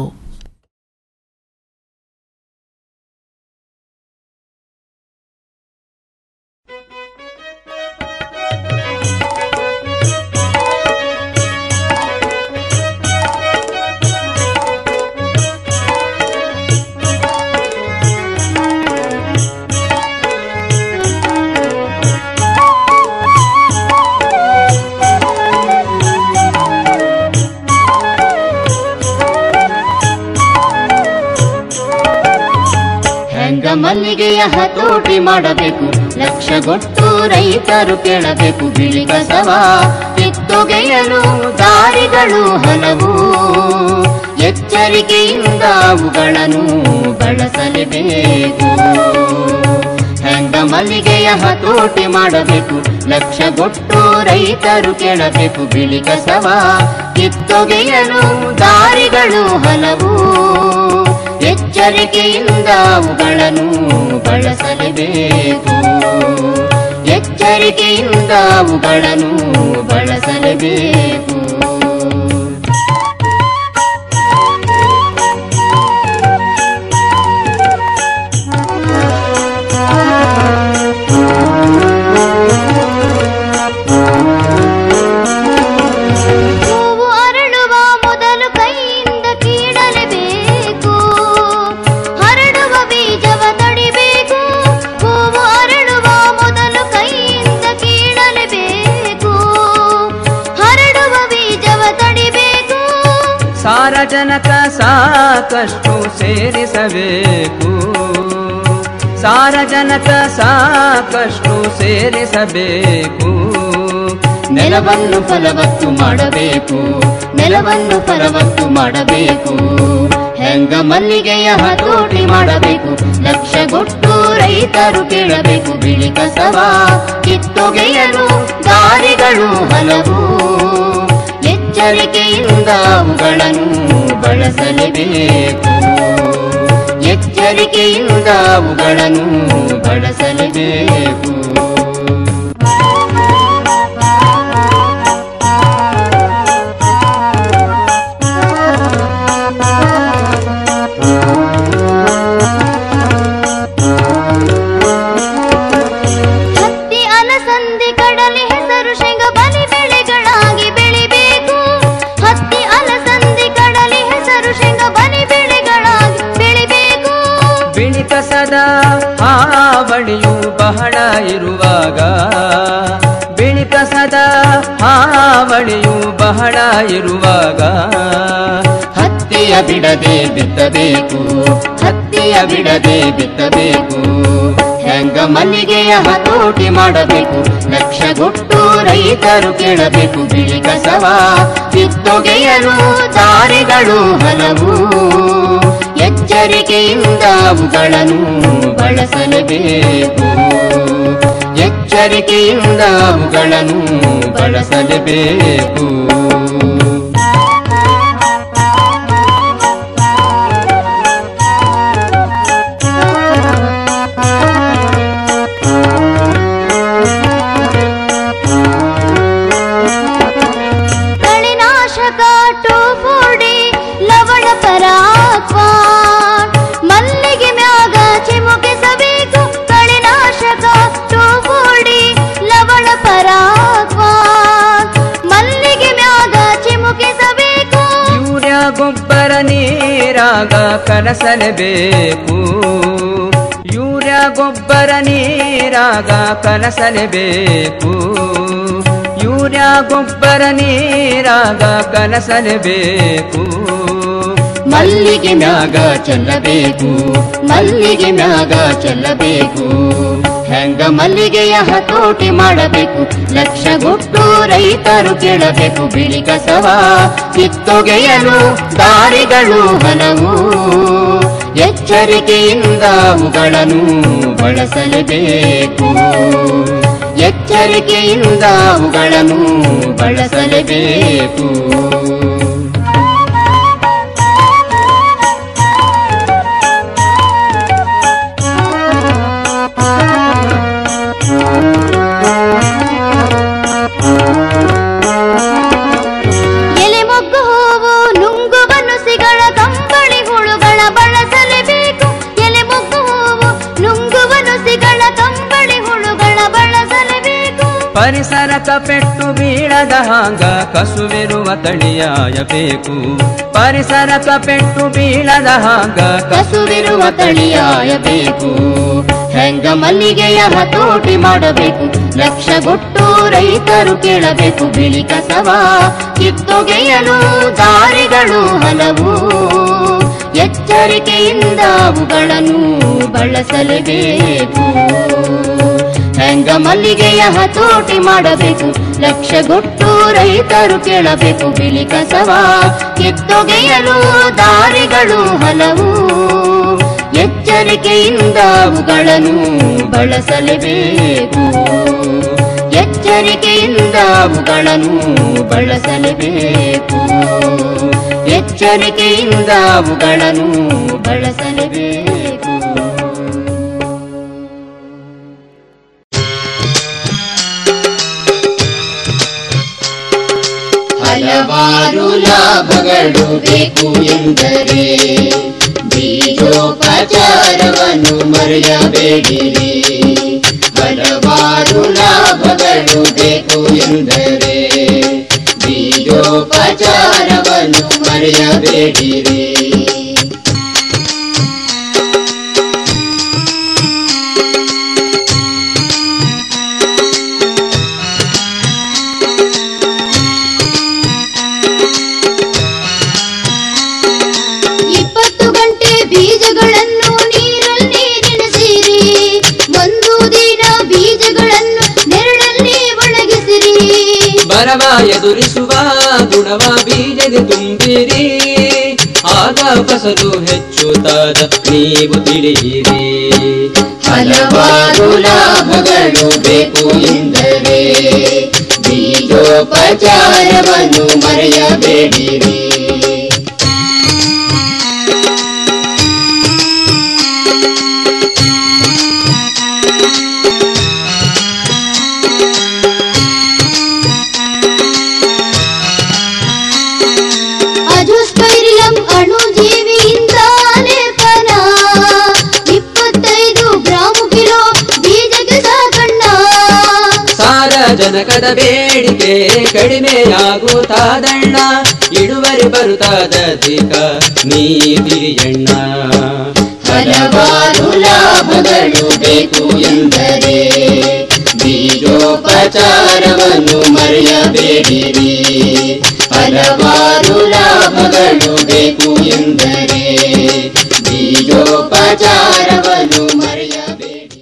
ಹೆಂಗ ಮಲ್ಲಿಗೆಯ ಹತೋಟಿ ಮಾಡಬೇಕು ಲಕ್ಷಗೊಟ್ಟು ರೈತರು ಕೇಳಬೇಕು ಬಿಳಿ ಕಸವ ಕಿತ್ತೊಗೆಯಲು ದಾರಿಗಳು ಹಲವು ಎಚ್ಚರಿಕೆಯಿಂದ ಅವುಗಳನ್ನು ಬಳಸಲೇಬೇಕು ಹೆಂಗ ಮಲ್ಲಿಗೆಯ ಹತೋಟಿ ಮಾಡಬೇಕು ಲಕ್ಷಗೊಟ್ಟು ರೈತರು ಕೇಳಬೇಕು ಬಿಳಿ ಕಸವ ಕಿತ್ತೊಗೆಯಲು ದಾರಿಗಳು ಹಲವು ಎಚ್ಚರಿಕೆಯಿಂದ ಅವುಗಳನ್ನು ಬಳಸಲೇಬೇಕು ಎಚ್ಚರಿಕೆಯಿಂದ ಅವುಗಳನ್ನು ಬಳಸಲೇಬೇಕು ಹೂವು ಅರಳುವ ಮೊದಲು ಕೈಯಿಂದ ಕೀಳಲೇಬೇಕು ಹರಡುವ ಬೀಜವ ತಡಿಬೇಕು ಹೂವು ಅರಳುವ ಮೊದಲು ಕೈಯಿಂದ ಕೀಳಲೇಬೇಕು ಹರಡುವ ಬೀಜವ ತಡಿಬೇಕು ಸಾರಜನಕ ಸಾಕಷ್ಟು ಸೇರಿಸಬೇಕು ಸಾರಜನಕ ಸಾಕಷ್ಟು ಸೇರಿಸಬೇಕು ನೆಲವನ್ನು ಫಲವತ್ತು ಮಾಡಬೇಕು ನೆಲವನ್ನು ಫಲವತ್ತು ಮಾಡಬೇಕು ಹೆಂಗ ಮಲ್ಲಿಗೆಯ ಹತೋಟಿ ಮಾಡಬೇಕು ಲಕ್ಷಗೊಟ್ಟು ರೈತರು ಕೇಳಬೇಕು ಬಿಳಿ ಕಸವ ಕಿತ್ತೊಗೆಯಲು ದಾರಿಗಳು ಹಲವು ಎಚ್ಚರಿಕೆಯಿಂದ ಅವುಗಳನ್ನು ಬಳಸಲೇಬೇಕು ಎಚ್ಚರಿಕೆಯಿಂದ ಅವುಗಳನ್ನು ಬಳಸಲೇಬೇಕು ಹತ್ತಿ ಅಲಸಂದಿ ಕಡಲೆ ಹೆಸರು ಶೇಂಗ ಬಲಿ ಬೆಳೆಗಳಾಗಿ ಬೆಳಿಬೇಕು ಹತ್ತಿ ಅಲಸಂದಿ ಕಡಲೆ ಹೆಸರು ಶೇಂಗ ಬಲಿ ಬೆಳೆಗಳಾಗಿ ಬೆಳಿಬೇಕು ಬಿಳಿ ಕಸದ ಹಾವಳಿಯು ಬಹಳ ಇರುವಾಗ ಬಿಳಿ ಕಸದ ಹಾವಳಿಯು ಬಹಳ ಇರುವಾಗ ಹತ್ತಿಯ ಬಿಡದೆ ಬಿತ್ತಬೇಕು ಹತ್ತಿಯ ಬಿಡದೆ ಬಿತ್ತಬೇಕು ಹೆಂಗ ಮಲ್ಲಿಗೆಯ ಹತೋಟಿ ಮಾಡಬೇಕು ಲಕ್ಷಗೊಟ್ಟು ರೈತರು ಕೇಳಬೇಕು ಬಿಳಿ ಕಸವ ಕಿತ್ತೊಗೆಯಲು ದಾರಿಗಳು ಹಲವು ಎಚ್ಚರಿಕೆಯಿಂದ ಅವುಗಳನ್ನು ಬಳಸಲೇಬೇಕು ಎಚ್ಚರಿಕೆಯಿಂದ ಅವುಗಳನ್ನು ಬಳಸಲೇಬೇಕು ಕಳೆನಾಶಕ ಟೋಫೋಡಿ ಲವಣ ಪರಾಕ್ವಾನ್ ಮಲ್ಲಿಗೆ ಮ್ಯಾಗ ಚಿಮುಕಿಸಬೇಕು ಕಳೆನಾಶಕ ಟೋಫೋಡಿ ಲವಣ ಪರಾಕ್ವಾನ್ ಮಲ್ಲಿಗೆ ಮ್ಯಾಗ ಚಿಮುಕಿಸಬೇಕು ಯೂರಿಯಾ ಗೊಬ್ಬರ ನೀರಾಗ ಕಲಸಲೇಬೇಕು ಯೂರಿಯಾ ಗೊಬ್ಬರ ನೀರಾಗ ಕಲಸಲೇಬೇಕು ಯೂರಿಯಾ ಗೊಬ್ಬರ ನೀರಾಗ ಕಲಸಲೇಬೇಕು ಮಲ್ಲಿಗೆ ಮ್ಯಾಗ ಚೆಲ್ಲಬೇಕು ಮಲ್ಲಿಗೆ ಮ್ಯಾಗ ಚೆಲ್ಲಬೇಕು ಹೆಂಗ ಮಲ್ಲಿಗೆಯ ಹತೋಟಿ ಮಾಡಬೇಕು ಲಕ್ಷಗೊಟ್ಟು ರೈತರು ಕೇಳಬೇಕು ಬಿಳಿ ಕಸವ ಕಿತ್ತೊಗೆಯಲು ದಾರಿಗಳು ಹಲವು ಎಚ್ಚರಿಕೆಯಿಂದ ಅವುಗಳನ್ನು ಬಳಸಲೇಬೇಕು ಎಚ್ಚರಿಕೆಯಿಂದ ಅವುಗಳನ್ನು ಬಳಸಲೇಬೇಕು ಎಲೆ ಮೊಗ್ಗು ಹೂವು ನುಂಗು ಬನುಸಿಗಳ ಕಂಬಳಿ ಹುಳುಗಳ ಬಳಸಲೇಬೇಕು ಎಲೆ ಮೊಗ್ಗು ಹೂವು ನುಂಗು ಬನುಸಿಗಳ ಕಂಬಳಿ ಹುಳುಗಳ ಬಳಸಲೇಬೇಕು ಪರಿಸರಕ ಪೆಟ್ಟು ಬೀಳದ ಹಾಂಗ ಕಸುವಿರುವ ತಳಿಯಾಯಬೇಕು ಪರಿಸರಕ ಪೆಟ್ಟು ಬೀಳದ ಹಾಂಗ ಕಸುವಿರುವ ತಳಿಯಾಯಬೇಕು ಹೆಂಗ ಮಲ್ಲಿಗೆಯ ಹತೋಟಿ ಮಾಡಬೇಕು ಲಕ್ಷಗೊಟ್ಟು ರೈತರು ಕೇಳಬೇಕು ಬಿಳಿ ಕಸವ ಕಿತ್ತೊಗೆಯಲು ದಾರಿಗಳು ಹಲವು ಎಚ್ಚರಿಕೆಯಿಂದ ಅವುಗಳನ್ನು ಬಳಸಲೇಬೇಕು ಹೆಂಗ ಮಲ್ಲಿಗೆಯ ಹತೋಟಿ ಮಾಡಬೇಕು ಲಕ್ಷಗೊಟ್ಟು ರೈತರು ಕೇಳಬೇಕು ಬಿಳಿ ಕಸವ ಕಿತ್ತು ಕಿತ್ತೊಗೆಯಲು ದಾರಿಗಳು ಹಲವು ಎಚ್ಚರಿಕೆಯಿಂದ ಅವುಗಳನ್ನು ಬಳಸಲೇಬೇಕು ಎಚ್ಚರಿಕೆಯಿಂದ ಅವುಗಳನ್ನು ಬಳಸಲೇಬೇಕು ಎಚ್ಚರಿಕೆಯಿಂದ ಅವುಗಳನ್ನು ಬಳಸಲೇಬೇಕು ಹಲವಾರು ಲಾಭಗಳು ಬೇಕು ಎಂದರೆ ಬೀಜೋಪಚಾರವನ್ನು ಮರೆಯಬೇಡಿರಿ ಹಲವಾರು ಲಾಭಗಳು ಬೇಕು ಎಂದರೆ ಬೀಜೋಪಚಾರವನ್ನು ಮರೆಯಬೇಡಿರಿ ಇಪ್ಪತ್ತು ಗಂಟೆ ಬೀಜಗಳನ್ನು ನೀರಲ್ಲಿ ನೆನೆಸಿರಿ ಒಂದು ದಿನ ಬೀಜಗಳನ್ನು ನೆರಳಲ್ಲಿ ಒಣಗಿಸಿರಿ ಬರವ ಎದುರಿಸುವ ಗುಣವ ಬೀಜಗೆ ತುಂಬಿರಿ ಆಗ ಫಸಲು ಹೆಚ್ಚುತ್ತಾದ ನೀವು ತಿಳಿಯಿರಿ ಹಲವಾರು ಲಾಭಗಳು ಬೇಕು ಎಂದರೆ ಬೀಜೋಪಚಾರವನ್ನು ಮರೆಯಬೇಡಿರಿ ಅಜೋಸ್ಪೈರಿಲಂ ಅಣುಜೀವಿಯಿಂದ ಲೇಪನ ಇಪ್ಪತ್ತೈದು ಗ್ರಾಂ ಕಿಲೋ ಬೀಜಕ್ಕೆ ಸಾಕಣ್ಣ ಸಾರಜನಕದ ಬೇಡಿಕೆ ಕಡಿಮೆಯಾಗುತ್ತಾದಣ್ಣ ಇಳುವರಿ ಬರುತ್ತಾದಧಿಕ ನೀ ತಿರಿಯಣ್ಣ ಹಲವಾರು ಲಾಭಗಳು ಬೇಕು ಎಂದರೆ ಬೀಜೋಪಚಾರವನ್ನು ಮರೆಯಬೇಡಿರಿ ಹಲವಾರು ಲಾಭಗಳು ಬೇಕು ಎಂದರೆ ಬೀಜೋಪಚಾರವನ್ನು ಮರೆಯಬೇಡಿ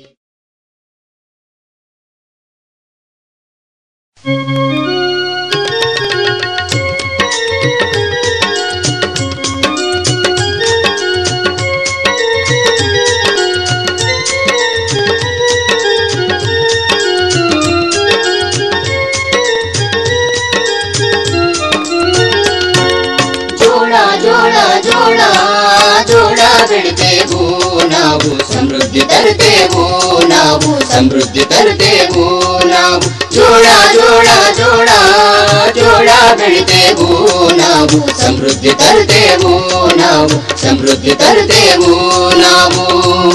ಜೋಳ ಜೋಳ ಜೋಳ ಜೋಳ ಬೆಳಿತೇವು ನಾವು ಸಮೃದ್ಧಿ ತರುತ್ತೇವು ನಾವು ಸಮೃದ್ಧಿ ತರುತ್ತೇವು ನಾವು ಜೋಳ ಜೋಳ ಜೋಳ ಜೋಳ ಬೆಳಿತೇವು ನಾವು ಸಮೃದ್ಧಿ ತರುತ್ತೇವು ನಾವು ಸಮೃದ್ಧಿ ತರುತ್ತೇವು ನಾವು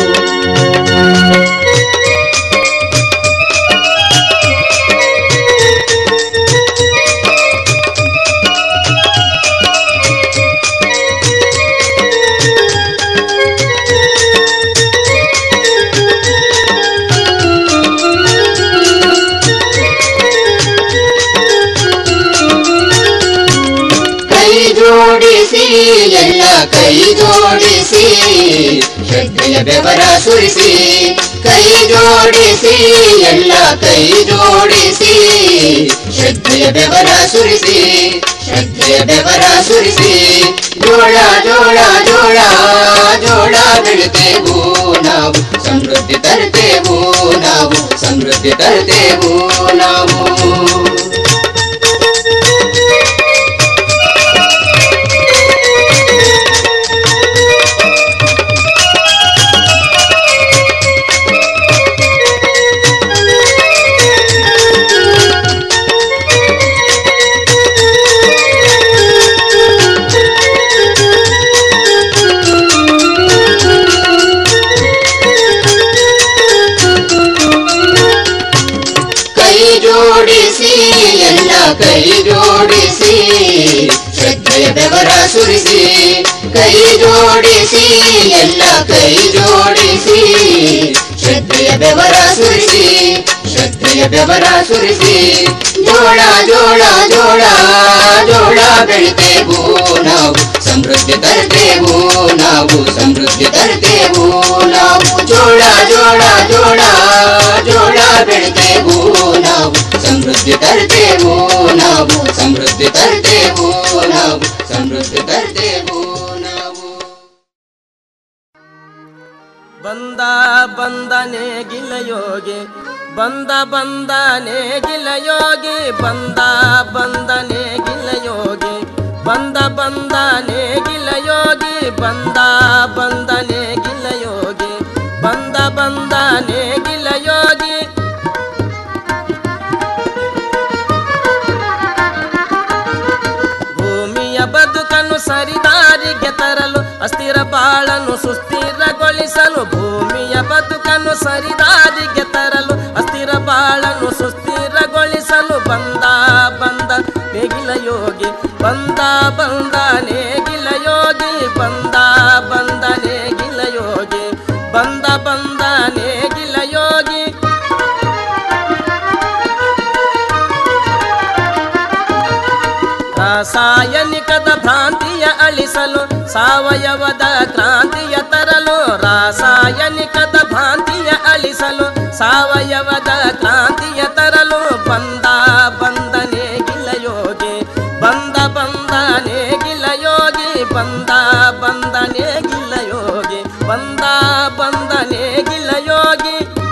ಕೈ ಜೋಡಿಸಿ ಎಲ್ಲ ಕೈ ಜೋಡಿಸಿ ಶ್ರದ್ಧೆಯ ಬೆವರ ಸುರಿಸಿ ಕೈ ಜೋಡಿಸಿ ಎಲ್ಲ ಕೈ ಜೋಡಿಸಿ ಶ್ರದ್ಧೆಯ ಬೆವರ ಸುರಿಸಿ ಶ್ರದ್ಧೆಯ ಬೆವರ ಸುರಿಸಿ ಜೋಳ ಜೋಳ ಜೋಳ ಜೋಳ ಬೆಳಿತೇವು ನಾವು ಸಮೃದ್ಧಿ ತರುತ್ತೇವು ನಾವು ಸಮೃದ್ಧಿ ತರುತ್ತೇವು ನಾವು ಕೈ ಜೋಡಿಸಿ ಎಲ್ಲ ಕೈ ಜೋಡಿಸಿ ಶ್ರದ್ಧೆಯ ಬೆವರ ಸುರಿಸಿ ಕೈ ಜೋಡಿಸಿ ಎಲ್ಲ ಕೈ ಜೋಡಿಸಿ ಶ್ರದ್ಧೆಯ ಬೆವರ ಸುರಿಸಿ ಶ್ರದ್ಧೆಯ ಬೆವರ ಸುರಿಸಿ ಜೋಳ ಜೋಳ ಜೋಳ ಜೋಳ ಬೆಳಿತೇವು ನಾವು ಸಮೃದ್ಧಿ ತರ್ತೇವು ನಾವು ಸಮೃದ್ಧಿ ತರ್ತೇವು ನಾವು ಜೋಳ ಜೋಳ ಜೋಳ ಜೋಳ ಬೆಳಿತೇವು ನಾವು ಸಮೃದ್ಧಿ ತರ್ತೇವು ನಾವು ಸಮೃದ್ಧಿ ತರ್ತೇವು ನಾವು ಸಮೃದ್ಧಿ ಮತ್ತೆ ತರ್ತೇವು ನಾವು ಬಂದ ಬಂದನೆ ಗಿಲ ಯೋಗಿ ಬಂದ ಬಂದನೆ ಗಿಲ ಯೋಗಿ ಬಂದ ಬಂದನೆ ಗಿಲ ಯೋಗಿ ಬಂದ ಬಂದನೆ ಗಿಲ ಯೋಗಿ ಬಂದ ಬಂದನೆ ಗಿಲ ಯೋಗಿ ಬಂದ ಬಂದನೆ ಗಿಲ ಯೋಗಿ ಭೂಮಿಯ ಬದುಕನ್ನು ಸರಿದಾರಿಗೆ ತರಲು ಅಸ್ಥಿರ ಬಾಳನ್ನು ಸುಸ್ಥಿರಗೊಳಿಸಲು ಭೂಮಿಯ ಬದುಕನ್ನು ಸರಿದಾರಿಗೆ ತರಲು ಅಸ್ಥಿರ ಬಾಳನ್ನು ಸುಸ್ಥಿರಗೊಳಿಸಲು ಬಂದ ಬಂದ ನೇಗಿಲ ಯೋಗಿ ಬಂದ ಬಂದ ನೇಗಿಲ ಯೋಗಿ ಬಂದ ಬಂದ ನೇಗಿಲ ಯೋಗಿ ಬಂದ ಬಂದ ನೇಗಿಲ ಯೋಗಿ ರಾಸಾಯನಿಕದ ಭ್ರಾಂತಿಯ ಅಳಿಸಲು ಸಾವಯವದ ಕ್ರಾಂತಿಯ ತರಲು ರಾಸಾಯನಿಕದ ಭ್ರಾಂತಿಯ ಅಳಿಸಲು ಸಾವಯವದ ಕ್ರಾಂತಿಯ ತರಲು ಬಂದ ಬಂದನೆ ಗಿಲ ಯೋಗಿ ಬಂದ ಬಂದನೆ ಗಿಲ ಯೋಗಿ ಬಂದ ಬಂದನೆ ಗಿಲ ಯೋಗಿ ಬಂದ ಬಂದನೆ ಗಿಲ ಯೋಗಿ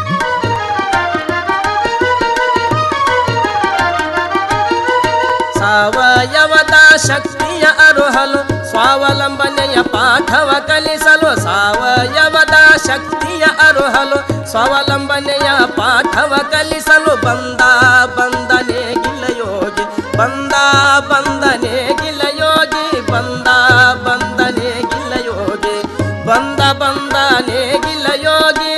ಸಾವಯವದ ಶಕ್ತಿಯ ಅರುಹಲು ಸ್ವಾವಲಂಬನೆಯ ಪಾಠವ ಕಲಿಸಲು ಸಾವಯವದ ಶಕ್ತಿಯ ಅರುಹಲು ಸ್ವಾವಲಂಬನೆಯ ಪಾಠವ ಕಲಿಸಲು ಬಂದ ಬಂದನೆ ಗಿಲ ಯೋಗಿ ಬಂದ ಬಂದನೆ ಗಿಲ ಯೋಗಿ ಬಂದ ಬಂದನೆ ಗಿಲ ಯೋಗಿ ಬಂದ ಬಂದನೆ ಗಿಲ ಯೋಗಿ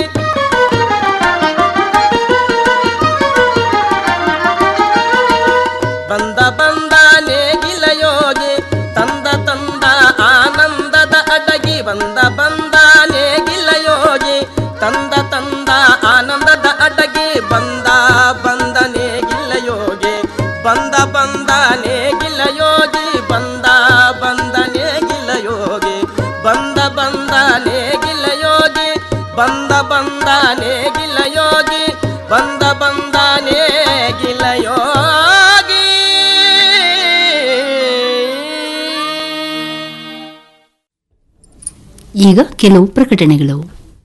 ಬಂದ ಬಂದ ನೇಗಿಲ ಯೋಗಿ ತಂದ ತಂದ ಆನಂದದ ಅಡಗಿ ಬಂದ ಬಂದ ನೇಗಿಲ ಯೋಗಿ ತಂದ ತಂದ ಆನಂದದ ಅಡಗಿ ಬಂದ ಬಂದ ನೇಗಿಲ ಯೋಗಿ ಬಂದ ಬಂದ ನೇಗಿಲ ಯೋಗಿ ಬಂದ ಬಂದ ನೇಗಿಲ ಯೋಗಿ ಬಂದ ಬಂದ ನೇಗಿಲ ಯೋಗಿ ಬಂದ ಬಂದ ನೇಗಿಲ ಯೋಗಿ ಬಂದ ಬಂದ ನೇಗಿಲ ಯೋಗಿ ಈಗ ಕೆಲವು ಪ್ರಕಟಣೆಗಳು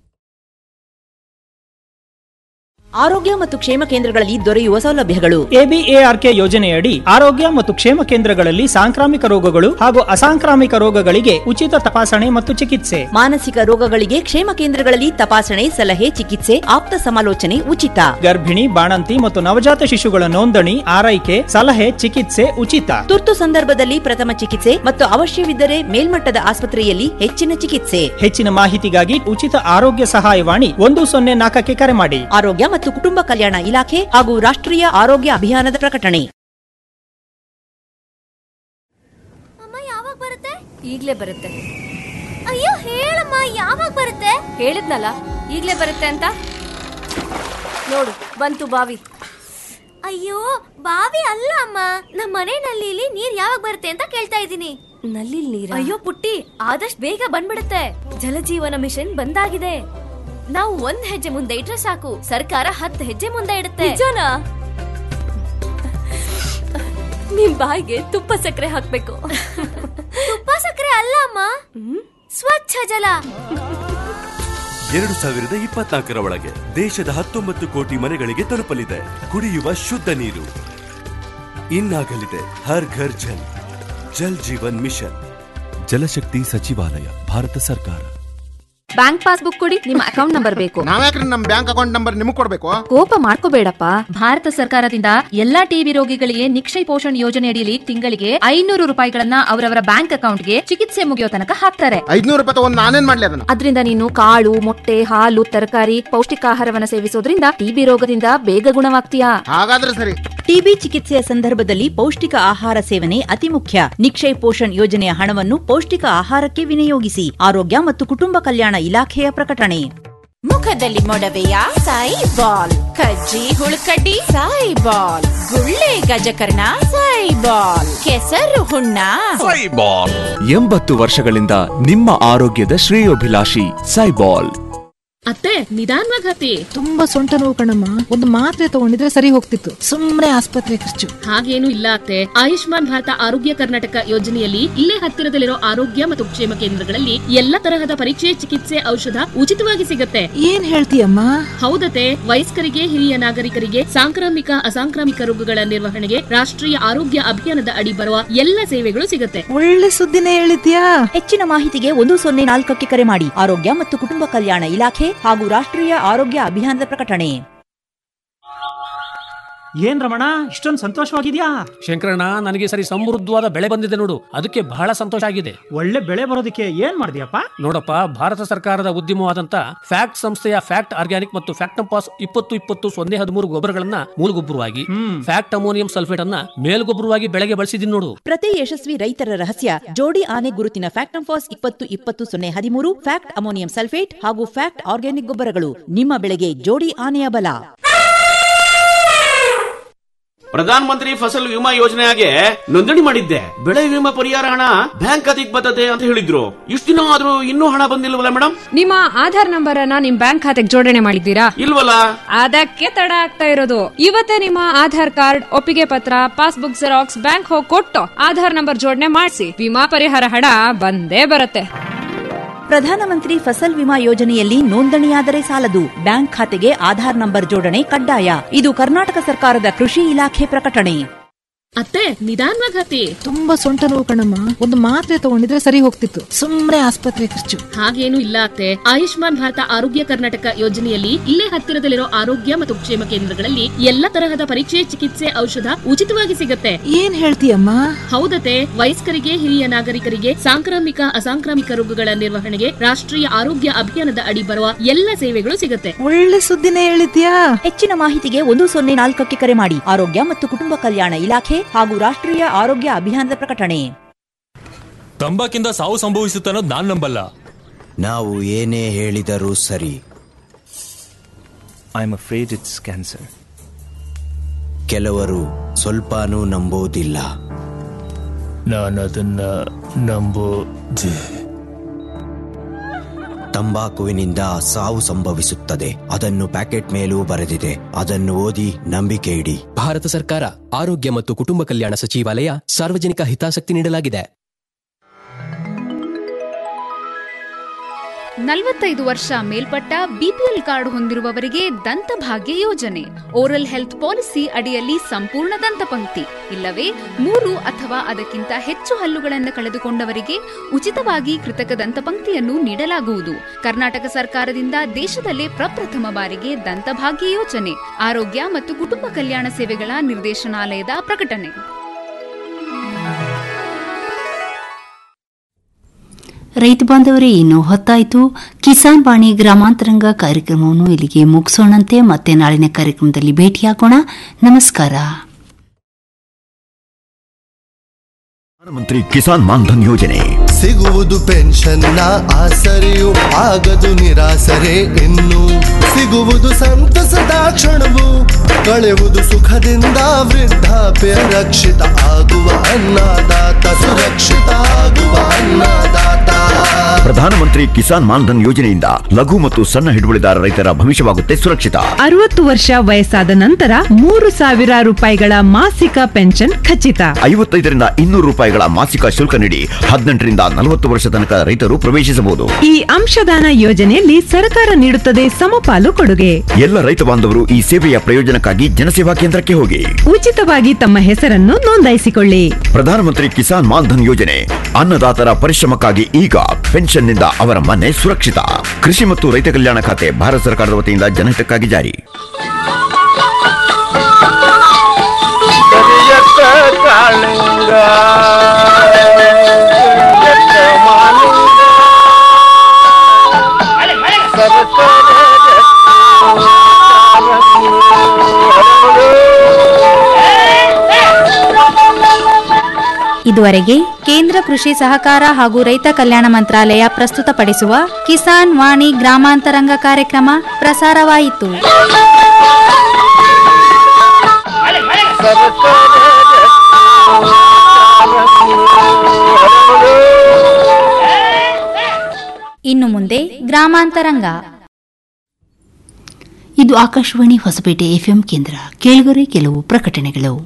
ಆರೋಗ್ಯ ಮತ್ತು ಕ್ಷೇಮ ಕೇಂದ್ರಗಳಲ್ಲಿ ದೊರೆಯುವ ಸೌಲಭ್ಯಗಳು ಎಬಿಎಆರ್ಕೆ ಯೋಜನೆಯಡಿ ಆರೋಗ್ಯ ಮತ್ತು ಕ್ಷೇಮ ಕೇಂದ್ರಗಳಲ್ಲಿ ಸಾಂಕ್ರಾಮಿಕ ರೋಗಗಳು ಹಾಗೂ ಅಸಾಂಕ್ರಾಮಿಕ ರೋಗಗಳಿಗೆ ಉಚಿತ ತಪಾಸಣೆ ಮತ್ತು ಚಿಕಿತ್ಸೆ ಮಾನಸಿಕ ರೋಗಗಳಿಗೆ ಕ್ಷೇಮ ಕೇಂದ್ರಗಳಲ್ಲಿ ತಪಾಸಣೆ ಸಲಹೆ ಚಿಕಿತ್ಸೆ ಆಪ್ತ ಸಮಾಲೋಚನೆ ಉಚಿತ ಗರ್ಭಿಣಿ ಬಾಣಂತಿ ಮತ್ತು ನವಜಾತ ಶಿಶುಗಳ ನೋಂದಣಿ ಆರೈಕೆ ಸಲಹೆ ಚಿಕಿತ್ಸೆ ಉಚಿತ ತುರ್ತು ಸಂದರ್ಭದಲ್ಲಿ ಪ್ರಥಮ ಚಿಕಿತ್ಸೆ ಮತ್ತು ಅವಶ್ಯವಿದ್ದರೆ ಮೇಲ್ಮಟ್ಟದ ಆಸ್ಪತ್ರೆಯಲ್ಲಿ ಹೆಚ್ಚಿನ ಚಿಕಿತ್ಸೆ ಹೆಚ್ಚಿನ ಮಾಹಿತಿಗಾಗಿ ಉಚಿತ ಆರೋಗ್ಯ ಸಹಾಯವಾಣಿ ಒಂದು ಸೊನ್ನೆ ನಾಲ್ಕಕ್ಕೆ ಕರೆ ಮಾಡಿ ಆರೋಗ್ಯ ಮತ್ತು ಕುಟುಂಬ ಕಲ್ಯಾಣ ಇಲಾಖೆ ಹಾಗೂ ರಾಷ್ಟ್ರೀಯ ಆರೋಗ್ಯ ಅಭಿಯಾನದ ಪ್ರಕಟಣೆ ಯಾವಾಗ ಬರುತ್ತೆ ಈಗ್ಲೇ ಬರುತ್ತೆ ಅಯ್ಯೋ ಹೇಳಮ್ಮ ಯಾವಾಗ ಬರುತ್ತೆ ಹೇಳಿದ್ನಲ್ಲ ಈಗ್ಲೇ ಬರುತ್ತೆ ಅಂತ ನೋಡು ಬಂತು ಬಾವಿ ಅಯ್ಯೋ ಬಾವಿ ಅಲ್ಲ ಅಮ್ಮ ನಮ್ಮ ಮನೆ ನಲ್ಲಿಲಿ ನೀರ್ ಯಾವಾಗ ಬರುತ್ತೆ ಅಂತ ಕೇಳ್ತಾ ಇದ್ದೀನಿ ನಲ್ಲಿ ನೀರ್ ಅಯ್ಯೋ ಪುಟ್ಟಿ ಆದಷ್ಟು ಬೇಗ ಬಂದ್ಬಿಡುತ್ತೆ ಜಲಜೀವನ ಮಿಷನ್ ಬಂದಾಗಿದೆ ನಾವು ಒಂದ್ ಹೆಜ್ಜೆ ಮುಂದೆ ಇಟ್ರೆ ಸಾಕು ಸರ್ಕಾರ ಹತ್ತು ಹೆಜ್ಜೆ ಮುಂದೆ ಇಡುತ್ತೆ ನಿಜನಾ ನಿಮ್ ಬಾಯಿಗೆ ತುಪ್ಪ ಸಕ್ಕರೆ ಹಾಕ್ಬೇಕು ತುಪ್ಪ ಸಕ್ಕರೆ ಅಲ್ಲ ಅಮ್ಮ ಸ್ವಚ್ಛ ಜಲ ಎರಡು ಸಾವಿರದ ಇಪ್ಪತ್ನಾಲ್ಕರ ಒಳಗೆ ದೇಶದ ಹತ್ತೊಂಬತ್ತು ಕೋಟಿ ಮನೆಗಳಿಗೆ ತಲುಪಲಿದೆ ಕುಡಿಯುವ ಶುದ್ಧ ನೀರು ಇನ್ನಾಗಲಿದೆ ಹರ್ ಘರ್ ಜಲ್ ಜಲ್ ಜೀವನ್ ಮಿಷನ್ ಜಲಶಕ್ತಿ ಸಚಿವಾಲಯ ಭಾರತ ಸರ್ಕಾರ ಬ್ಯಾಂಕ್ ಪಾಸ್ಬುಕ್ ಕೊಡಿ ನಿಮ್ಮ ಅಕೌಂಟ್ ನಂಬರ್ ಬೇಕು ನಾವ್ಯಾಕ್ರಿ ನಮ್ ಬ್ಯಾಂಕ್ ಅಕೌಂಟ್ ನಂಬರ್ ನಿಮಗ್ ಕೊಡ್ಬೇಕು ಕೋಪ ಮಾಡ್ಕೋಬೇಡಪ್ಪ ಭಾರತ ಸರ್ಕಾರದಿಂದ ಎಲ್ಲಾ ಟಿಬಿ ರೋಗಿಗಳಿಗೆ ನಿಕ್ಷಯ್ ಪೋಷಣ್ ಯೋಜನೆ ಅಡಿಯಲ್ಲಿ ತಿಂಗಳಿಗೆ ಐನೂರು ರೂಪಾಯಿಗಳನ್ನ ಅವರವರ ಬ್ಯಾಂಕ್ ಅಕೌಂಟ್ಗೆ ಚಿಕಿತ್ಸೆ ಮುಗಿಯೋ ತನಕ ಹಾಕ್ತಾರೆ ಐದ್ನೂರು ರೂಪಾಯಿ ತಗೊಂಡ್ ನಾನೇನ್ ಮಾಡ್ಲಿ ಅದನ್ನ ಅದರಿಂದ ನೀನು ಕಾಳು ಮೊಟ್ಟೆ ಹಾಲು ತರಕಾರಿ ಪೌಷ್ಟಿಕಾಹಾರವನ್ನ ಸೇವಿಸೋದ್ರಿಂದ ಟಿಬಿ ರೋಗದಿಂದ ಬೇಗ ಗುಣವಾಗ್ತೀಯಾ ಹಾಗಾದ್ರೆ ಸರಿ ಟಿಬಿ ಚಿಕಿತ್ಸೆಯ ಸಂದರ್ಭದಲ್ಲಿ ಪೌಷ್ಟಿಕ ಆಹಾರ ಸೇವನೆ ಅತಿ ಮುಖ್ಯ ನಿಕ್ಷಯ್ ಪೋಷಣ್ ಯೋಜನೆಯ ಹಣವನ್ನು ಪೌಷ್ಟಿಕ ಆಹಾರಕ್ಕೆ ವಿನಿಯೋಗಿಸಿ ಆರೋಗ್ಯ ಮತ್ತು ಕುಟುಂಬ ಕಲ್ಯಾಣ ಇಲಾಖೆಯ ಪ್ರಕಟಣೆ ಮುಖದಲ್ಲಿ ಮೊಡವೆಯ ಸಾಯಿ ಬಾಲ್ ಕಜ್ಜಿ ಹುಳುಕಡ್ಡಿ ಸಾಯಿ ಬಾಲ್ ಗುಳ್ಳೆ ಗಜಕರ್ಣ ಸಾಯಿ ಬಾಲ್ ಕೆಸರು ಹುಣ್ಣ ಎಂಬತ್ತು ವರ್ಷಗಳಿಂದ ನಿಮ್ಮ ಆರೋಗ್ಯದ ಶ್ರೇಯೋಭಿಲಾಷಿ ಸೈಬಾಲ್ ಅತ್ತೆ ನಿಧಾನವಾಗಿ ಹತ್ತಿ ತುಂಬಾ ಸೊಂಟ ನೋವು ಕಣಮ್ಮ ಒಂದು ಮಾತ್ರೆ ತಗೊಂಡಿದ್ರೆ ಸರಿ ಹೋಗ್ತಿತ್ತು ಸುಮ್ನೆ ಆಸ್ಪತ್ರೆ ಖರ್ಚು ಹಾಗೇನು ಇಲ್ಲ ಅತ್ತೆ ಆಯುಷ್ಮಾನ್ ಭಾರತ ಆರೋಗ್ಯ ಕರ್ನಾಟಕ ಯೋಜನೆಯಲ್ಲಿ ಇಲ್ಲೇ ಹತ್ತಿರದಲ್ಲಿರೋ ಆರೋಗ್ಯ ಮತ್ತು ಕ್ಷೇಮ ಕೇಂದ್ರಗಳಲ್ಲಿ ಎಲ್ಲ ತರಹದ ಪರೀಕ್ಷೆ ಚಿಕಿತ್ಸೆ ಔಷಧ ಉಚಿತವಾಗಿ ಸಿಗುತ್ತೆ ಏನ್ ಹೇಳ್ತೀಯಮ್ಮ ಹೌದತೆ ವಯಸ್ಕರಿಗೆ ಹಿರಿಯ ನಾಗರಿಕರಿಗೆ ಸಾಂಕ್ರಾಮಿಕ ಅಸಾಂಕ್ರಾಮಿಕ ರೋಗಗಳ ನಿರ್ವಹಣೆಗೆ ರಾಷ್ಟ್ರೀಯ ಆರೋಗ್ಯ ಅಭಿಯಾನದ ಅಡಿ ಬರುವ ಎಲ್ಲ ಸೇವೆಗಳು ಸಿಗುತ್ತೆ ಒಳ್ಳೆ ಸುದ್ದಿನೇ ಹೇಳಿದ್ಯಾ ಹೆಚ್ಚಿನ ಮಾಹಿತಿಗೆ ಒಂದು ಸೊನ್ನೆ ನಾಲ್ಕಕ್ಕೆ ಕರೆ ಮಾಡಿ ಆರೋಗ್ಯ ಮತ್ತು ಕುಟುಂಬ ಕಲ್ಯಾಣ ಇಲಾಖೆ ಹಾಗೂ ರಾಷ್ಟ್ರೀಯ ಆರೋಗ್ಯ ಅಭಿಯಾನದ ಪ್ರಕಟಣೆ ಏನ್ ರಮಣ ಇಷ್ಟೊಂದು ಸಂತೋಷವಾಗಿದ್ಯಾ ಶಂಕರಣ್ಣ ನನಗೆ ಸರಿ ಸಮೃದ್ಧವಾದ ಬೆಳೆ ಬಂದಿದೆ ನೋಡು ಅದಕ್ಕೆ ಬಹಳ ಸಂತೋಷ ಆಗಿದೆ ಒಳ್ಳೆ ಬೆಳೆ ಬರೋದಕ್ಕೆ ಏನ್ ಮಾಡಿದ್ಯಪ್ಪ ನೋಡಪ್ಪ ಭಾರತ ಸರ್ಕಾರದ ಉದ್ಯಮವಾದಂತ ಫ್ಯಾಕ್ಟ್ ಸಂಸ್ಥೆಯ ಫ್ಯಾಕ್ಟ್ ಆರ್ಗ್ಯಾನಿಕ್ ಮತ್ತು ಫ್ಯಾಕ್ಟಂಪಾಸ್ ಇಪ್ಪತ್ತು ಇಪ್ಪತ್ತು ಸೊನ್ನೆ ಹದಿಮೂರು ಗೊಬ್ಬರಗಳನ್ನ ಮೂಲಗೊಬ್ಬರವಾಗಿ ಫ್ಯಾಕ್ಟ್ ಅಮೋನಿಯಂ ಸಲ್ಫೇಟ್ ಅನ್ನ ಮೇಲ್ಗೊಬ್ಬರವಾಗಿ ಬೆಳೆಗೆ ಬಳಸಿದೀನಿ ನೋಡು ಪ್ರತಿ ಯಶಸ್ವಿ ರೈತರ ರಹಸ್ಯ ಜೋಡಿ ಆನೆ ಗುರುತಿನ ಫ್ಯಾಕ್ಟಂಫಾಸ್ ಇಪ್ಪತ್ತು ಇಪ್ಪತ್ತು ಸೊನ್ನೆ ಹದಿಮೂರು ಫ್ಯಾಕ್ಟ್ ಅಮೋನಿಯಂ ಸಲ್ಫೇಟ್ ಹಾಗೂ ಫ್ಯಾಕ್ಟ್ ಆರ್ಗ್ಯಾನಿಕ್ ಗೊಬ್ಬರಗಳು ನಿಮ್ಮ ಬೆಳೆಗೆ ಜೋಡಿ ಆನೆಯ ಬಲ ಪ್ರಧಾನ ಮಂತ್ರಿ ಫಸಲ್ ವಿಮಾ ಯೋಜನೆಗೆ ನೋಂದಣಿ ಮಾಡಿದ್ದೆ ಬೆಳೆ ವಿಮಾ ಪರಿಹಾರ ಹಣ ಬ್ಯಾಂಕ್ ಖಾತೆಗೆ ಬರ್ತದೆ ಅಂತ ಹೇಳಿದ್ರು ಇಷ್ಟು ದಿನ ಆದ್ರೂ ಇನ್ನೂ ಹಣ ಬಂದಿಲ್ವಲ್ಲ ಮೇಡಮ್ ನಿಮ್ಮ ಆಧಾರ್ ನಂಬರ್ ಅನ್ನ ನಿಮ್ ಬ್ಯಾಂಕ್ ಖಾತೆಗೆ ಜೋಡಣೆ ಮಾಡಿದ್ದೀರಾ ಇಲ್ವಲ್ಲ ಅದಕ್ಕೆ ತಡ ಆಗ್ತಾ ಇರೋದು ಇವತ್ತೇ ನಿಮ್ಮ ಆಧಾರ್ ಕಾರ್ಡ್ ಒಪ್ಪಿಗೆ ಪತ್ರ ಪಾಸ್ಬುಕ್ ಜೆರಾಕ್ಸ್ ಬ್ಯಾಂಕ್ ಹೋಗಿ ಕೊಟ್ಟು ಆಧಾರ್ ನಂಬರ್ ಜೋಡಣೆ ಮಾಡಿಸಿ ವಿಮಾ ಪರಿಹಾರ ಹಣ ಬಂದೇ ಬರುತ್ತೆ ಪ್ರಧಾನಮಂತ್ರಿ ಫಸಲ್ ವಿಮಾ ಯೋಜನೆಯಲ್ಲಿ ನೋಂದಣಿಯಾದರೆ ಸಾಲದು ಬ್ಯಾಂಕ್ ಖಾತೆಗೆ ಆಧಾರ್ ನಂಬರ್ ಜೋಡಣೆ ಕಡ್ಡಾಯ ಇದು ಕರ್ನಾಟಕ ಸರ್ಕಾರದ ಕೃಷಿ ಇಲಾಖೆ ಪ್ರಕಟಣೆ ಅತ್ತೆ ನಿಧಾನವಾಗಿ ಹತ್ತಿ ತುಂಬಾ ಸೊಂಟ ನೋವು ಕಣಮ್ಮ ಒಂದು ಮಾತ್ರೆ ತಗೊಂಡಿದ್ರೆ ಸರಿ ಹೋಗ್ತಿತ್ತು ಸುಮ್ನೆ ಆಸ್ಪತ್ರೆ ಖರ್ಚು ಹಾಗೇನು ಇಲ್ಲ ಅತ್ತೆ ಆಯುಷ್ಮಾನ್ ಭಾರತ ಆರೋಗ್ಯ ಕರ್ನಾಟಕ ಯೋಜನೆಯಲ್ಲಿ ಇಲ್ಲೇ ಹತ್ತಿರದಲ್ಲಿರೋ ಆರೋಗ್ಯ ಮತ್ತು ಕ್ಷೇಮ ಕೇಂದ್ರಗಳಲ್ಲಿ ಎಲ್ಲ ತರಹದ ಪರೀಕ್ಷೆ ಚಿಕಿತ್ಸೆ ಔಷಧ ಉಚಿತವಾಗಿ ಸಿಗುತ್ತೆ ಏನ್ ಹೇಳ್ತೀಯಮ್ಮ ಹೌದತೆ ವಯಸ್ಕರಿಗೆ ಹಿರಿಯ ನಾಗರಿಕರಿಗೆ ಸಾಂಕ್ರಾಮಿಕ ಅಸಾಂಕ್ರಾಮಿಕ ರೋಗಗಳ ನಿರ್ವಹಣೆಗೆ ರಾಷ್ಟ್ರೀಯ ಆರೋಗ್ಯ ಅಭಿಯಾನದ ಅಡಿ ಬರುವ ಎಲ್ಲ ಸೇವೆಗಳು ಸಿಗುತ್ತೆ ಒಳ್ಳೆ ಸುದ್ದಿನೇ ಹೇಳಿದ್ಯಾ ಹೆಚ್ಚಿನ ಮಾಹಿತಿಗೆ ಒಂದು ಸೊನ್ನೆ ನಾಲ್ಕಕ್ಕೆ ಕರೆ ಮಾಡಿ ಆರೋಗ್ಯ ಮತ್ತು ಕುಟುಂಬ ಕಲ್ಯಾಣ ಇಲಾಖೆ ಹಾಗೂ ರಾಷ್ಟ್ರೀಯ ಆರೋಗ್ಯ ಅಭಿಯಾನದ ಪ್ರಕಟಣೆ ತಂಬಾಕಿಂದ ಸಾವು ಸಂಭವಿಸುತ್ತೆ ಅನ್ನೋದು ನಾನ್ ನಂಬಲ್ಲ ನಾವು ಏನೇ ಹೇಳಿದರೂ ಸರಿ I am afraid it's cancer ಕೆಲವರು ಸ್ವಲ್ಪನೂ ನಂಬೋದಿಲ್ಲ ನಾನು ಅದನ್ನ ನಂಬೋದೆ ತಂಬಾಕುವಿನಿಂದ ಸಾವು ಸಂಭವಿಸುತ್ತದೆ ಅದನ್ನು ಪ್ಯಾಕೆಟ್ ಮೇಲೂ ಬರೆದಿದೆ ಅದನ್ನು ಓದಿ ನಂಬಿಕೆ ಇಡಿ ಭಾರತ ಸರ್ಕಾರ ಆರೋಗ್ಯ ಮತ್ತು ಕುಟುಂಬ ಕಲ್ಯಾಣ ಸಚಿವಾಲಯ ಸಾರ್ವಜನಿಕ ಹಿತಾಸಕ್ತಿ ನೀಡಲಾಗಿದೆ ನಲವತ್ತೈದು ವರ್ಷ ಮೇಲ್ಪಟ್ಟ ಬಿಪಿಎಲ್ ಕಾರ್ಡ್ ಹೊಂದಿರುವವರಿಗೆ ದಂತಭಾಗ್ಯ ಯೋಜನೆ ಓರಲ್ ಹೆಲ್ತ್ ಪಾಲಿಸಿ ಅಡಿಯಲ್ಲಿ ಸಂಪೂರ್ಣ ದಂತಪಂಕ್ತಿ ಇಲ್ಲವೇ ಮೂರು ಅಥವಾ ಅದಕ್ಕಿಂತ ಹೆಚ್ಚು ಹಲ್ಲುಗಳನ್ನು ಕಳೆದುಕೊಂಡವರಿಗೆ ಉಚಿತವಾಗಿ ಕೃತಕ ದಂತಪಂಕ್ತಿಯನ್ನು ನೀಡಲಾಗುವುದು ಕರ್ನಾಟಕ ಸರ್ಕಾರದಿಂದ ದೇಶದಲ್ಲೇ ಪ್ರಪ್ರಥಮ ಬಾರಿಗೆ ದಂತಭಾಗ್ಯ ಯೋಜನೆ ಆರೋಗ್ಯ ಮತ್ತು ಕುಟುಂಬ ಕಲ್ಯಾಣ ಸೇವೆಗಳ ನಿರ್ದೇಶನಾಲಯದ ಪ್ರಕಟಣೆ ರೈತ ಬಾಂಧವರೇ ಇನ್ನು ಹೊತ್ತಾಯಿತು ಕಿಸಾನ್ ವಾಣಿ ಗ್ರಾಮಾಂತರಂಗ ಕಾರ್ಯಕ್ರಮವನ್ನು ಇಲ್ಲಿಗೆ ಮುಗಿಸೋಣಂತೆ ಮತ್ತೆ ನಾಳಿನ ಕಾರ್ಯಕ್ರಮದಲ್ಲಿ ಭೇಟಿಯಾಗೋಣ ನಮಸ್ಕಾರ ಪ್ರಧಾನಮಂತ್ರಿ ಕಿಸಾನ್ ಮಾನ್ಧನ್ ಯೋಜನೆ ಸಿಗುವುದು ಪೆನ್ಷನ್ನ ಆಸರೆಯು ಆಗದು ನಿರಾಸರೆ ಇನ್ನು ಸಿಗುವುದು ಸಂತಸದ ಕ್ಷಣವು ಕಳೆಯುವುದು ಸುಖದಿಂದ ವೃದ್ಧಾಪ್ಯ ರಕ್ಷಿತ ಆಗುವ ಅನ್ನದಾತ ಸುರಕ್ಷಿತ ಆಗುವ ಅನ್ನದಾತ ಪ್ರಧಾನಮಂತ್ರಿ ಕಿಸಾನ್ ಮಾನ್ಧನ್ ಯೋಜನೆಯಿಂದ ಲಘು ಮತ್ತು ಸಣ್ಣ ಹಿಡುವಳಿದಾರ ರೈತರ ಭವಿಷ್ಯವಾಗುತ್ತೆ ಸುರಕ್ಷಿತ ಅರವತ್ತು ವರ್ಷ ವಯಸ್ಸಾದ ನಂತರ ಮೂರು ಸಾವಿರ ರೂಪಾಯಿಗಳ ಮಾಸಿಕ ಪೆನ್ಷನ್ ಖಚಿತ ಐವತ್ತೈದರಿಂದ ಇನ್ನೂರು ರೂಪಾಯಿಗಳ ಮಾಸಿಕ ಶುಲ್ಕ ನೀಡಿ ಹದಿನೆಂಟರಿಂದ ನಲವತ್ತು ವರ್ಷ ತನಕ ರೈತರು ಪ್ರವೇಶಿಸಬಹುದು ಈ ಅಂಶದಾನ ಯೋಜನೆಯಲ್ಲಿ ಸರ್ಕಾರ ನೀಡುತ್ತದೆ ಸಮಪಾಲು ಕೊಡುಗೆ ಎಲ್ಲ ರೈತ ಬಾಂಧವರು ಈ ಸೇವೆಯ ಪ್ರಯೋಜನಕ್ಕಾಗಿ ಜನಸೇವಾ ಕೇಂದ್ರಕ್ಕೆ ಹೋಗಿ ಉಚಿತವಾಗಿ ತಮ್ಮ ಹೆಸರನ್ನು ನೋಂದಾಯಿಸಿಕೊಳ್ಳಿ ಪ್ರಧಾನಮಂತ್ರಿ ಕಿಸಾನ್ ಮಾನ್ಧನ್ ಯೋಜನೆ ಅನ್ನದಾತರ ಪರಿಶ್ರಮಕ್ಕಾಗಿ ಈಗ ಪೆನ್ಷನ್ನಿಂದ ಅವರ ಮನೆ ಸುರಕ್ಷಿತ ಕೃಷಿ ಮತ್ತು ರೈತ ಕಲ್ಯಾಣ ಖಾತೆ ಭಾರತ ಸರ್ಕಾರದ ವತಿಯಿಂದ ಜನಹಿತಕ್ಕಾಗಿ ಜಾರಿ ಕರಿಯತ್ತ ಕಾಳಿಂಗ ಕರಿಯತ್ತ ಮಾಲಿಂಗ ಸರಸರ ಇದುವರೆಗೆ ಕೇಂದ್ರ ಕೃಷಿ ಸಹಕಾರ ಹಾಗೂ ರೈತ ಕಲ್ಯಾಣ ಮಂತ್ರಾಲಯ ಪ್ರಸ್ತುತಪಡಿಸುವ ಕಿಸಾನ್ ವಾಣಿ ಗ್ರಾಮಾಂತರಂಗ ಕಾರ್ಯಕ್ರಮ ಪ್ರಸಾರವಾಯಿತು ಇನ್ನು ಮುಂದೆ ಗ್ರಾಮಾಂತರಂಗ ಇದು ಆಕಾಶವಾಣಿ ಹೊಸಪೇಟೆ ಎಫ್ಎಂ ಕೇಂದ್ರ ಕೇಳುಗರೆ ಕೆಲವು ಪ್ರಕಟಣೆಗಳು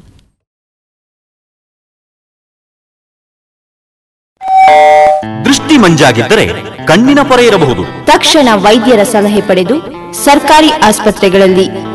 ದೃಷ್ಟಿ ಮಂಜಾಗಿದ್ದರೆ ಕಣ್ಣಿನ ಪೊರೆ ಇರಬಹುದು ತಕ್ಷಣ ವೈದ್ಯರ ಸಲಹೆ ಪಡೆದು ಸರ್ಕಾರಿ ಆಸ್ಪತ್ರೆಗಳಲ್ಲಿ